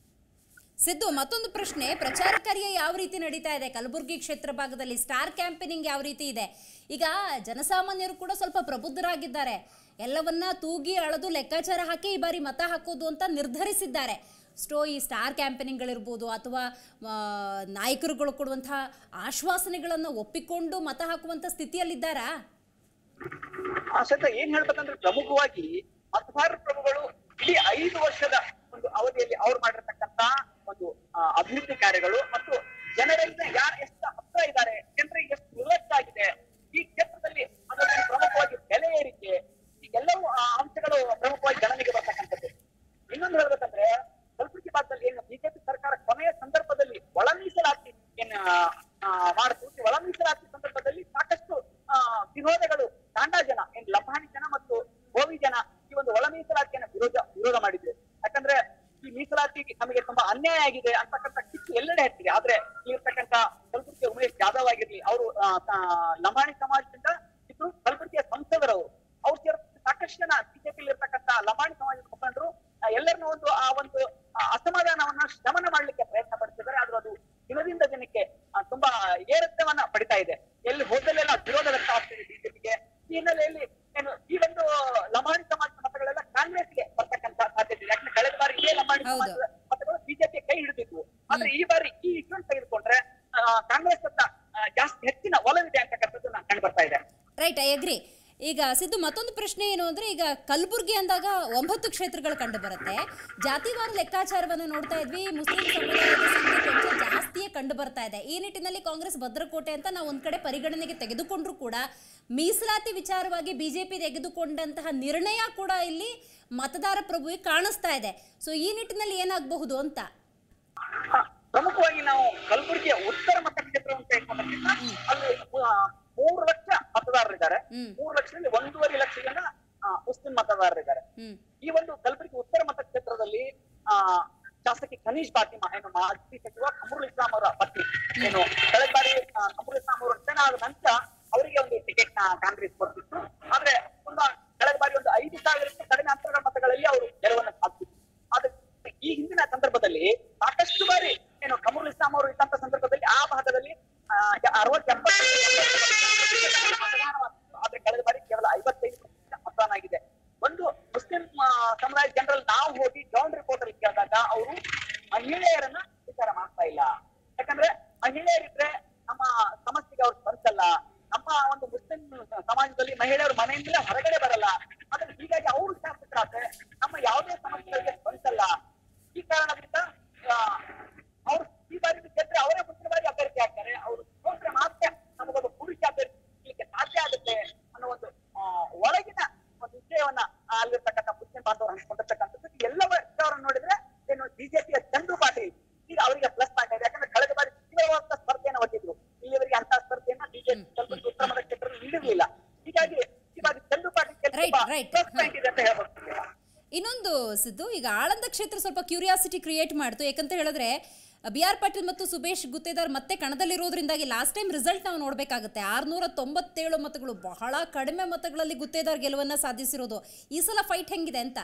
ಸಿದ್ದು ಮತ್ತೊಂದು ಪ್ರಶ್ನೆ ಪ್ರಚಾರ ಕಾರ್ಯ ಯಾವ ರೀತಿ ನಡೀತಾ ಇದೆ ಕಲಬುರಗಿ ಕ್ಷೇತ್ರ ಭಾಗದಲ್ಲಿ ಸ್ಟಾರ್ ಕ್ಯಾಂಪೇನಿಂಗ್ ಯಾವ ರೀತಿ ಇದೆ ಈಗ ಜನಸಾಮಾನ್ಯರು ಕೂಡ ಸ್ವಲ್ಪ ಪ್ರಬುದ್ಧರಾಗಿದ್ದಾರೆ ಎಲ್ಲವನ್ನ ತೂಗಿ ಅಳದು ಲೆಕ್ಕಾಚಾರ ಹಾಕಿ ಈ ಬಾರಿ ಮತ ಹಾಕೋದು ಅಂತ ನಿರ್ಧರಿಸಿದ್ದಾರೆ ಸ್ಟೋ ಈ ಸ್ಟಾರ್ ಕ್ಯಾಂಪೇನಿಂಗ್ಗಳಿರ್ಬೋದು ಅಥವಾ ಆ, ನಾಯಕರುಗಳು ಕೊಡುವಂತಹ ಆಶ್ವಾಸನೆಗಳನ್ನು ಒಪ್ಪಿಕೊಂಡು ಮತ ಹಾಕುವಂಥ ಸ್ಥಿತಿಯಲ್ಲಿದ್ದಾರಾ ಆ ಸಹಿತ ಏನ್ ಹೇಳ್ಬೇಕಂದ್ರೆ ಪ್ರಮುಖವಾಗಿ ಮತದಾರ ಪ್ರಭುಗಳು ಇಡೀ ಐದು ವರ್ಷದ ಒಂದು ಅವಧಿಯಲ್ಲಿ ಅವ್ರು ಮಾಡಿರ್ತಕ್ಕಂತ ಒಂದು ಆ, ಅಭಿವೃದ್ಧಿ ಕಾರ್ಯಗಳು ಮತ್ತು ಜನರಿಂದ ಯಾರು ಎಷ್ಟು ಹತ್ರ ಇದ್ದಾರೆ ಜನರಿಗೆ ಎಷ್ಟು ನಿರ್ಲಕ್ಷ್ಯ ಆಗಿದೆ ಈ ಕ್ಷೇತ್ರದಲ್ಲಿ ಅದರಲ್ಲಿ ಪ್ರಮುಖವಾಗಿ ಬೆಲೆ ಏರಿಕೆ ಈಗೆಲ್ಲವೂ ಆ ಅಂಶಗಳು ಪ್ರಮುಖವಾಗಿ ಗಣನೆಗೆ ಬರ್ತಕ್ಕಂಥದ್ದು ಇನ್ನೊಂದು ಹೇಳ್ಬೇಕಂದ್ರೆ ಕಲಬುರಗಿ ಭಾಗದಲ್ಲಿ ಏನು ಬಿಜೆಪಿ ಸರ್ಕಾರ ಕೊನೆಯ ಸಂದರ್ಭದಲ್ಲಿ ಒಳ ಮೀಸಲಾತಿ ಏನ್ ಆ, ಮಾಡ್ತು ಈ ಒಳ ಮೀಸಲಾತಿ ಸಂದರ್ಭದಲ್ಲಿ ಸಾಕಷ್ಟು ಆ, ವಿರೋಧಗಳು ತಾಂಡಾ ಜನ ಏನ್ ಲಂಬಾಣಿ ಜನ ಮತ್ತು ಎಲ್ಲೆಡೆ ಹೆಚ್ಚಿದೆ ಆದ್ರೆ ಇಲ್ಲಿರ್ತಕ್ಕಂಥ ಕಲಬುರಗಿ ಉಮೇಶ್ ಜಾಧವ್ ಆಗಿರ್ಲಿ ಅವರು ಲಂಬಾಣಿ ಸಮಾಜದಿಂದ ಇದ್ರು ಕಲಬುರಗಿಯ ಸಂಸದರವರು ಅವ್ರು ಸೇರ್ ಸಾಕಷ್ಟು ಜನ ಬಿಜೆಪಿ ಇರ್ತಕ್ಕಂಥ ಲಂಬಾಣಿ ಸಮಾಜದ ಮುಖಂಡರು ಆ, ಎಲ್ಲರನ್ನೂ ಒಂದು ಆ ಒಂದು ಆ, ಅಸಮಾಧಾನವನ್ನ ಶಮನ ಮಾಡ್ಲಿಕ್ಕೆ ಪ್ರಯತ್ನ ಪಡ್ತಿದ್ದಾರೆ ಆದ್ರೂ ಅದು ದಿನದಿಂದ ದಿನಕ್ಕೆ ಆ, ತುಂಬಾ ಏರಿತವನ್ನ ಪಡಿತಾ ಇದೆ ಎಲ್ಲಿ ಹೋದಲ್ಲೆಲ್ಲ ವಿರೋಧ ವ್ಯಕ್ತವಾಗ್ತಿದೆ ಬಿಜೆಪಿಗೆ ಈ ಹಿನ್ನೆಲೆಯಲ್ಲಿ ಏನು ಈ ಒಂದು ಲಂಬಾಣಿ ಸಮಾಜದ ಮತಗಳೆಲ್ಲ ಕಾಂಗ್ರೆಸ್ಗೆ ಬರ್ತಕ್ಕಂತ ಸಾಧ್ಯತೆ ಇದೆ ಯಾಕಂದ್ರೆ ಕಳೆದ ಬಾರಿ ಇದೇ ಲಂಬಾಣಿ ಹೌದು. ಸಮಾಜದ ಮತಗಳು ಬಿಜೆಪಿ ಕೈ ಹಿಡಿದಿದ್ವು ಆದ್ರೆ ಈ ಬಾರಿ ಈ ಇಶ್ಯೂ ತೆಗೆದುಕೊಂಡ್ರೆ ಆ, ಕಾಂಗ್ರೆಸ್ ಹತ್ರ ಆ, ಜಾಸ್ತಿ ಹೆಚ್ಚಿನ ಒಲವಿದೆ ಅಂತಕ್ಕಂಥದ್ದು ನಾನು ಕಂಡು ಬರ್ತಾ ಇದೆ ರೈಟ್ ಐ ಅಗ್ರಿ ಈಗ ಸಿದ್ದು ಮತ್ತೊಂದು ಪ್ರಶ್ನೆ ಏನು ಅಂದ್ರೆ ಈಗ ಕಲಬುರ್ಗಿ ಅಂದಾಗ ಒಂಬತ್ತು ಕ್ಷೇತ್ರಗಳು ಕಂಡು ಬರುತ್ತೆ ಜಾತಿವಾರ ಲೆಕ್ಕಾಚಾರವನ್ನು ನೋಡ್ತಾ ಇದ್ವಿ ಮುಸ್ಲಿಂ ಸಮುದಾಯದ ಸಂಖ್ಯೆ ಕೊಂಚ ಜಾಸ್ತಿಯೇ ಕಂಡು ಬರ್ತಾ ಇದೆ ಈ ನಿಟ್ಟಿನಲ್ಲಿ ಕಾಂಗ್ರೆಸ್ ಭದ್ರಕೋಟೆ ಅಂತ ನಾವು ಒಂದ್ ಕಡೆ ಪರಿಗಣನೆಗೆ ತೆಗೆದುಕೊಂಡ್ರು ಕೂಡ ಮೀಸಲಾತಿ ವಿಚಾರವಾಗಿ ಬಿಜೆಪಿ ತೆಗೆದುಕೊಂಡಂತಹ ನಿರ್ಣಯ ಕೂಡ ಇಲ್ಲಿ ಮತದಾರ ಪ್ರಭುವಿಗೆ ಕಾಣಿಸ್ತಾ ಇದೆ ಸೊ ಈ ನಿಟ್ಟಿನಲ್ಲಿ ಏನಾಗಬಹುದು ಅಂತ ಹ, ಪ್ರಮುಖವಾಗಿ ನಾವು ಕಲಬುರಗಿಯ ಉತ್ತರ ಮತಕ್ಷೇತ್ರವನ್ನು ತೆಗೆದುಕೊಂಡ್ರೆ ಅಲ್ಲಿ ಆ, ಮೂರು ಲಕ್ಷ ಮತದಾರರಿದ್ದಾರೆ ಹ್ಮ್. ಮೂರು ಲಕ್ಷದಲ್ಲಿ ಒಂದೂವರೆ ಲಕ್ಷ ಜನ ಆ, ಮುಸ್ಲಿಂ ಮತದಾರರಿದ್ದಾರೆ ಹ್ಮ್ ಈ ಒಂದು ಕಲಬುರಗಿ ಉತ್ತರ ಮತಕ್ಷೇತ್ರದಲ್ಲಿ ಆ ಶಾಸಕಿ ಖನೀಶ್ ಫಾತಿಮಾ ಏನು ಮಾಜಿ ಸಚಿವ ಕಮರುಲ್ ಇಸ್ಲಾಂ ಅವರ ಪತ್ನಿ ಏನು ಕಳೆದ ಬಾರಿ ಆ, ಕಮರುಲ್ ಇಸ್ಲಾಂ ಅವರು ರಚನೆ ಆದ ನಂತರ ಅವರಿಗೆ ಒಂದು ಟಿಕೆಟ್ ನ ಕಾಂಗ್ರೆಸ್ ಕೊಡ್ತಿತ್ತು ಆದ್ರೆ ತುಂಬಾ ಕಳೆದ ಬಾರಿ ಒಂದು ಐದು ಸಾವಿರಕ್ಕೂ ಕಡಿಮೆ ಅಂತರದ ಮತಗಳಲ್ಲಿ ಅವರು ಗೆಲುವನ್ನು ಸಾಧಿಸಿದ್ರು ಆದ್ರೆ ಈ ಹಿಂದಿನ ಸಂದರ್ಭದಲ್ಲಿ ಸಾಕಷ್ಟು ಬಾರಿ ಏನು ಕಮರುಲ್ ಇಸ್ಲಾಂ ಅವರು ಇದ್ದಂತ ಸಂದರ್ಭದಲ್ಲಿ ಆ ಭಾಗದಲ್ಲಿ ಅರವತ್ತು ಮತದಾನವಾಗಿತ್ತು ಆದ್ರೆ ಕಳೆದ ಬಾರಿ ಕೇವಲ ಐವತ್ತೈದು ಪ್ರತಿಶತ ಮತದಾನ ಆಗಿದೆ ಒಂದು ಮುಸ್ಲಿಂ ಆ, ಸಮುದಾಯದ ಜನರಲ್ಲಿ ನಾವು ಹೋಗಿ ಗ್ರೌಂಡ್ ರಿಪೋರ್ಟ್ ಅಲ್ಲಿ ಕೇಳಿದಾಗ ಅವರು ಮಹಿಳೆಯರನ್ನ ವಿಚಾರ ಮಾಡ್ತಾ ಇಲ್ಲ ಯಾಕಂದ್ರೆ ಮಹಿಳೆಯರಿದ್ರೆ ನಮ್ಮ ಸಮಸ್ಯೆಗೆ ಅವ್ರು ಸ್ಪಂದಿಸಲ್ಲ ನಮ್ಮ ಒಂದು ಮುಸ್ಲಿಂ ಸಮಾಜದಲ್ಲಿ ಮಹಿಳೆಯರು ಮನೆಯಿಂದ ಹೊರಗಡೆ ಬರಲ್ಲ ಆದ್ರೆ ಹೀಗಾಗಿ ಅವರು ಶಾಸಕರಾದ್ರೆ ನಮ್ಮ ಯಾವುದೇ ಸಮಸ್ಯೆಗಳಿಗೆ ಸ್ಪಂದಿಸಲ್ಲ ಈ ಕಾರಣದಿಂದ ಆ, ಅವ್ರು ಈ ಬಾರಿ ಗೆದ್ರೆ ಅವರೇ ಮುಂದಿನ ಬಾರಿ ಅಭ್ಯರ್ಥಿ ಆಗ್ತಾರೆ ಅವರು ಸೋತ್ರೆ ಮಾತ್ರ ನಮಗೊಂದು ಪುರುಷ ಅಭ್ಯರ್ಥಿ ಸಿಗ್ಲಿಕ್ಕೆ ಸಾಧ್ಯ ಆಗುತ್ತೆ ಅನ್ನೋ ಒಂದು ಆ, ಒಳಗಿನ ಒಂದು ವಿಷಯವನ್ನ ಆ, ಅಲ್ಲಿರ್ತಕ್ಕಂಥ ಮುಸ್ಲಿಂ ಬಾಂಧವರು ಹಂಚ್ಕೊಂಡಿರ್ತಕ್ಕಂಥದ್ದು ಈ ಎಲ್ಲ ವಿಷಯವನ್ನು ನೋಡಿದ್ರೆ ಏನು ಬಿಜೆಪಿಯ ಚಂದ್ರು ಪಾಟೀಲ್ ಈಗ ಅವರಿಗೆ ಪ್ಲಸ್ ಪಾಯಿಂಟ್ ಇದೆ ಯಾಕಂದ್ರೆ ಕಳೆದ ಬಾರಿ ತೀವ್ರವಾದ ಸ್ಪರ್ಧೆಯನ್ನು ಒಡ್ಡಿದ್ರು ಇಲ್ಲಿವರೆಗೆ ಅಂತ ಸ್ಪರ್ಧೆಯನ್ನ ಬಿಜೆಪಿ ಸ್ವಲ್ಪ ಉತ್ತರ ಮತ ಕ್ಷೇತ್ರದಲ್ಲಿ ನೀಡಿರ್ಲಿಲ್ಲ ಹೀಗಾಗಿ ಈ ಬಾರಿ Chandru Patil Right, right. Plus point ಇದೆ ಅಂತ ಹೇಳ್ಬೋದು ಇನ್ನೊಂದು ಸಿದ್ದು ಈಗ ಆಳಂದ ಕ್ಷೇತ್ರ ಸ್ವಲ್ಪ ಕ್ಯೂರಿಯಾಸಿಟಿ ಕ್ರಿಯೇಟ್ ಮಾಡ್ತು ಯಾಕಂತ ಹೇಳಿದ್ರೆ ಬಿ ಆರ್ ಪಾಟೀಲ್ ಮತ್ತು ಸುಬೇಶ್ ಗುತ್ತೇದಾರ್ ಮತ್ತೆ ಕಣದಲ್ಲಿರೋದ್ರಿಂದಾಗಿ ಲಾಸ್ಟ್ ಟೈಮ್ ರಿಸಲ್ಟ್ ನಾವು ನೋಡಬೇಕಾಗುತ್ತೆ ಆರ್ನೂರ ತೊಂಬತ್ತೇಳು ಮತಗಳು ಬಹಳ ಕಡಿಮೆ ಮತಗಳಲ್ಲಿ ಗುತ್ತೇದಾರ್ ಗೆಲುವನ್ನ ಸಾಧಿಸಿರೋದು ಈ ಸಲ ಫೈಟ್ ಹೆಂಗಿದೆ ಅಂತ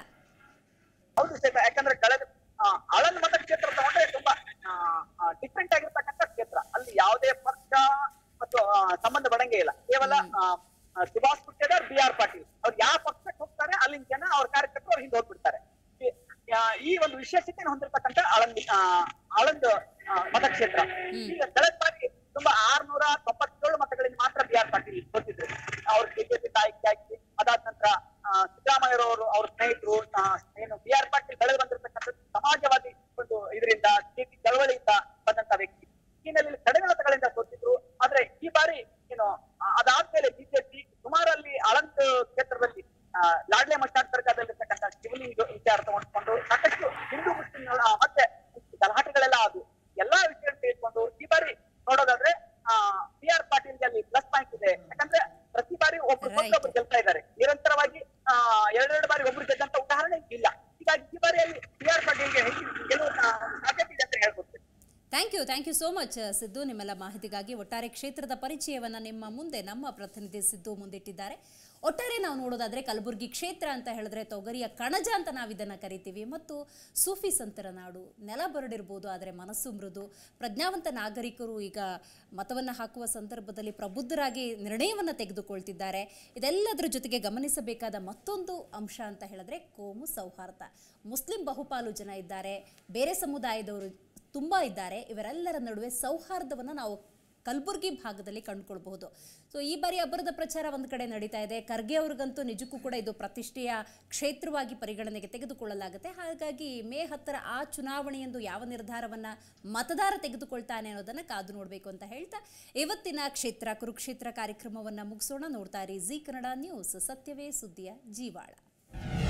ಹೌದು ಶ್ವೇತ ಯಾಕಂದ್ರೆ ಕಳೆದ ಆ, ಆಳಂದ್ ಮತಕ್ಷೇತ್ರ ತಗೊಂಡ್ರೆ ತುಂಬಾ ಡಿಫ್ರೆಂಟ್ ಆಗಿರ್ತಕ್ಕಂಥ ಕ್ಷೇತ್ರ ಅಲ್ಲಿ ಯಾವುದೇ ಪಕ್ಷ ಮತ್ತು ಆ, ಸಂಬಂಧ ಬರಂಗೆ ಇಲ್ಲ ಕೇವಲ ಆ, ಆ, ಸುಭಾಷ್ ಗುತ್ತೇದಾರ್ ಬಿ ಆರ್ ಪಾಟೀಲ್ ಅವ್ರು ಯಾವ ಪಕ್ಷಕ್ಕೆ ಹೋಗ್ತಾರೆ ಅಲ್ಲಿನ ಜನ ಅವ್ರ ಕಾರ್ಯಕರ್ತರು ಅವ್ರ ಹಿಂದೆ ಹೋಗ್ಬಿಡ್ತಾರೆ ಈ- ಆ, ಈ ಒಂದು ವಿಶೇಷತೆಯನ್ನು ಹೊಂದಿರತಕ್ಕಂಥ ಆಳಂದ್ ಆ, ಆಳಂದ್ ಆ, ಮತಕ್ಷೇತ್ರ ಈಗ ಕಳೆದ ಬಾರಿ ತುಂಬಾ ಆರ್ನೂರ ತೊಂಬತ್ತೇಳು ಮತಗಳಿಂದ ಮಾತ್ರ ಬಿ ಆರ್ ಪಾಟೀಲ್ ಸೋತಿದ್ರು ಅವ್ರ ಬಿಜೆಪಿ ಆಯ್ಕೆ ಆಗಿ ಅದಾದ ನಂತರ ಸಿದ್ದರಾಮಯ್ಯರವರು ಅವ್ರ ಸ್ನೇಹಿತರು ಆ, ಏನು ಬಿ ಆರ್ ಪಾಟೀಲ್ ಬೆಳೆದು ಬಂದಿರತಕ್ಕಂಥ ಸಮಾಜವಾದಿ ಒಂದು ಇದರಿಂದ ಸಿಟಿ ಚಳವಳಿಯಿಂದ ಬಂದಂತ ವ್ಯಕ್ತಿ ಈ ಹಿನ್ನೆಲೆಯಲ್ಲಿ ಕಡಿಮೆ ಮತಗಳಿಂದ ಸೋತಿದ್ರು ಆದ್ರೆ ಈ ಬಾರಿ ಏನು ಆ, ಅದಾದ್ಮೇಲೆ ಬಿಜೆಪಿ ಸುಮಾರು ಅಲ್ಲಿ ಆಳಂದ್ ಕ್ಷೇತ್ರದಲ್ಲಿ ಆ, ಲಾಡ್ಲೆ ಮಸ್ತಾನ್ ಸರ್ಕಾರದಲ್ಲಿರ್ತಕ್ಕಂಥ ಶಿವಲಿಂಗ ವಿಚಾರ ತಗೊಂಡ್ಕೊಂಡು ಸಾಕಷ್ಟು ಹಿಂದೂ ಮುಸ್ಲಿಂ ಮತ್ತೆ ಗಲಾಟೆಗಳೆಲ್ಲ ಅದು ಎಲ್ಲಾ ವಿಷಯ ತೆಗೆದುಕೊಂಡು ಈ ಬಾರಿ ನೋಡೋದಾದ್ರೆ ಬಿ ಆರ್ ಪಾಟೀಲ್ಗೆ ಅಲ್ಲಿ ಪ್ಲಸ್ ಪಾಯಿಂಟ್ ಇದೆ ಯಾಕಂದ್ರೆ ಪ್ರತಿ ಬಾರಿ ಒಬ್ರು Right. ಒಬ್ರು ಗೆಲ್ತಾ ಇದ್ದಾರೆ ನಿರಂತರವಾಗಿ ಆ, ಎರಡೆರಡು ಬಾರಿ ಒಬ್ರು ಗೆದ್ದಂತ ಉದಾಹರಣೆ ಇಲ್ಲ ಹೀಗಾಗಿ ಈ ಬಾರಿಯಲ್ಲಿ ಬಿ ಆರ್ ಪಾಟೀಲ್ಗೆ ಹೆಚ್ಚಿನ ಗೆಲುವು ಆ, ಸಾಧ್ಯತೆ ಇದೆ ಅಂತ ಹೇಳ್ಬೋದು thank you thank you so much Siddu ನಿಮ್ಮೆಲ್ಲ ಮಾಹಿತಿಗಾಗಿ ಒಟ್ಟಾರೆ ಕ್ಷೇತ್ರದ ಪರಿಚಯವನ್ನು ನಿಮ್ಮ ಮುಂದೆ ನಮ್ಮ ಪ್ರತಿನಿಧಿ ಸಿದ್ದು ಮುಂದಿಟ್ಟಿದ್ದಾರೆ ಒಟ್ಟಾರೆ ನಾವು ನೋಡೋದಾದ್ರೆ ಕಲಬುರಗಿ ಕ್ಷೇತ್ರ ಅಂತ ಹೇಳಿದ್ರೆ ತೊಗರಿಯ ಕಣಜ ಅಂತ ನಾವು ಇದನ್ನು ಕರಿತೀವಿ ಮತ್ತು ಸೂಫಿ ಸಂತರ ನಾಡು ನೆಲ ಬರಡಿರ್ಬೋದು ಆದರೆ ಮನಸ್ಸು ಮೃದು ಪ್ರಜ್ಞಾವಂತ ನಾಗರಿಕರು ಈಗ ಮತವನ್ನು ಹಾಕುವ ಸಂದರ್ಭದಲ್ಲಿ ಪ್ರಬುದ್ಧರಾಗಿ ನಿರ್ಣಯವನ್ನು ತೆಗೆದುಕೊಳ್ತಿದ್ದಾರೆ ಇದೆಲ್ಲದರ ಜೊತೆಗೆ ಗಮನಿಸಬೇಕಾದ ಮತ್ತೊಂದು ಅಂಶ ಅಂತ ಹೇಳಿದ್ರೆ ಕೋಮು ಸೌಹಾರ್ದ ಮುಸ್ಲಿಂ ಬಹುಪಾಲು ಜನ ಇದ್ದಾರೆ ಬೇರೆ ಸಮುದಾಯದವರು ತುಂಬ ಇದ್ದಾರೆ ಇವರೆಲ್ಲರ ನಡುವೆ ಸೌಹಾರ್ದವನ್ನು ನಾವು ಕಲಬುರಗಿ ಭಾಗದಲ್ಲಿ ಕಂಡುಕೊಳ್ಬಹುದು ಸೊ ಈ ಬಾರಿ ಅಬ್ಬರದ ಪ್ರಚಾರ ಒಂದು ಕಡೆ ನಡೀತಾ ಇದೆ ಖರ್ಗೆ ಅವ್ರಿಗಂತೂ ನಿಜಕ್ಕೂ ಕೂಡ ಇದು ಪ್ರತಿಷ್ಠೆಯ ಕ್ಷೇತ್ರವಾಗಿ ಪರಿಗಣನೆಗೆ ತೆಗೆದುಕೊಳ್ಳಲಾಗುತ್ತೆ ಹಾಗಾಗಿ ಮೇ ಹತ್ತರ ಆ ಚುನಾವಣೆಯಂದು ಯಾವ ನಿರ್ಧಾರವನ್ನು ಮತದಾರ ತೆಗೆದುಕೊಳ್ತಾನೆ ಅನ್ನೋದನ್ನು ಕಾದು ನೋಡಬೇಕು ಅಂತ ಹೇಳ್ತಾ ಇವತ್ತಿನ ಕ್ಷೇತ್ರ ಕುರುಕ್ಷೇತ್ರ ಕಾರ್ಯಕ್ರಮವನ್ನು ಮುಗಿಸೋಣ ನೋಡ್ತಾ ಇರಿ ಜಿ ಕನ್ನಡ ನ್ಯೂಸ್ ಸತ್ಯವೇ ಸುದ್ದಿಯ ಜೀವಾಳ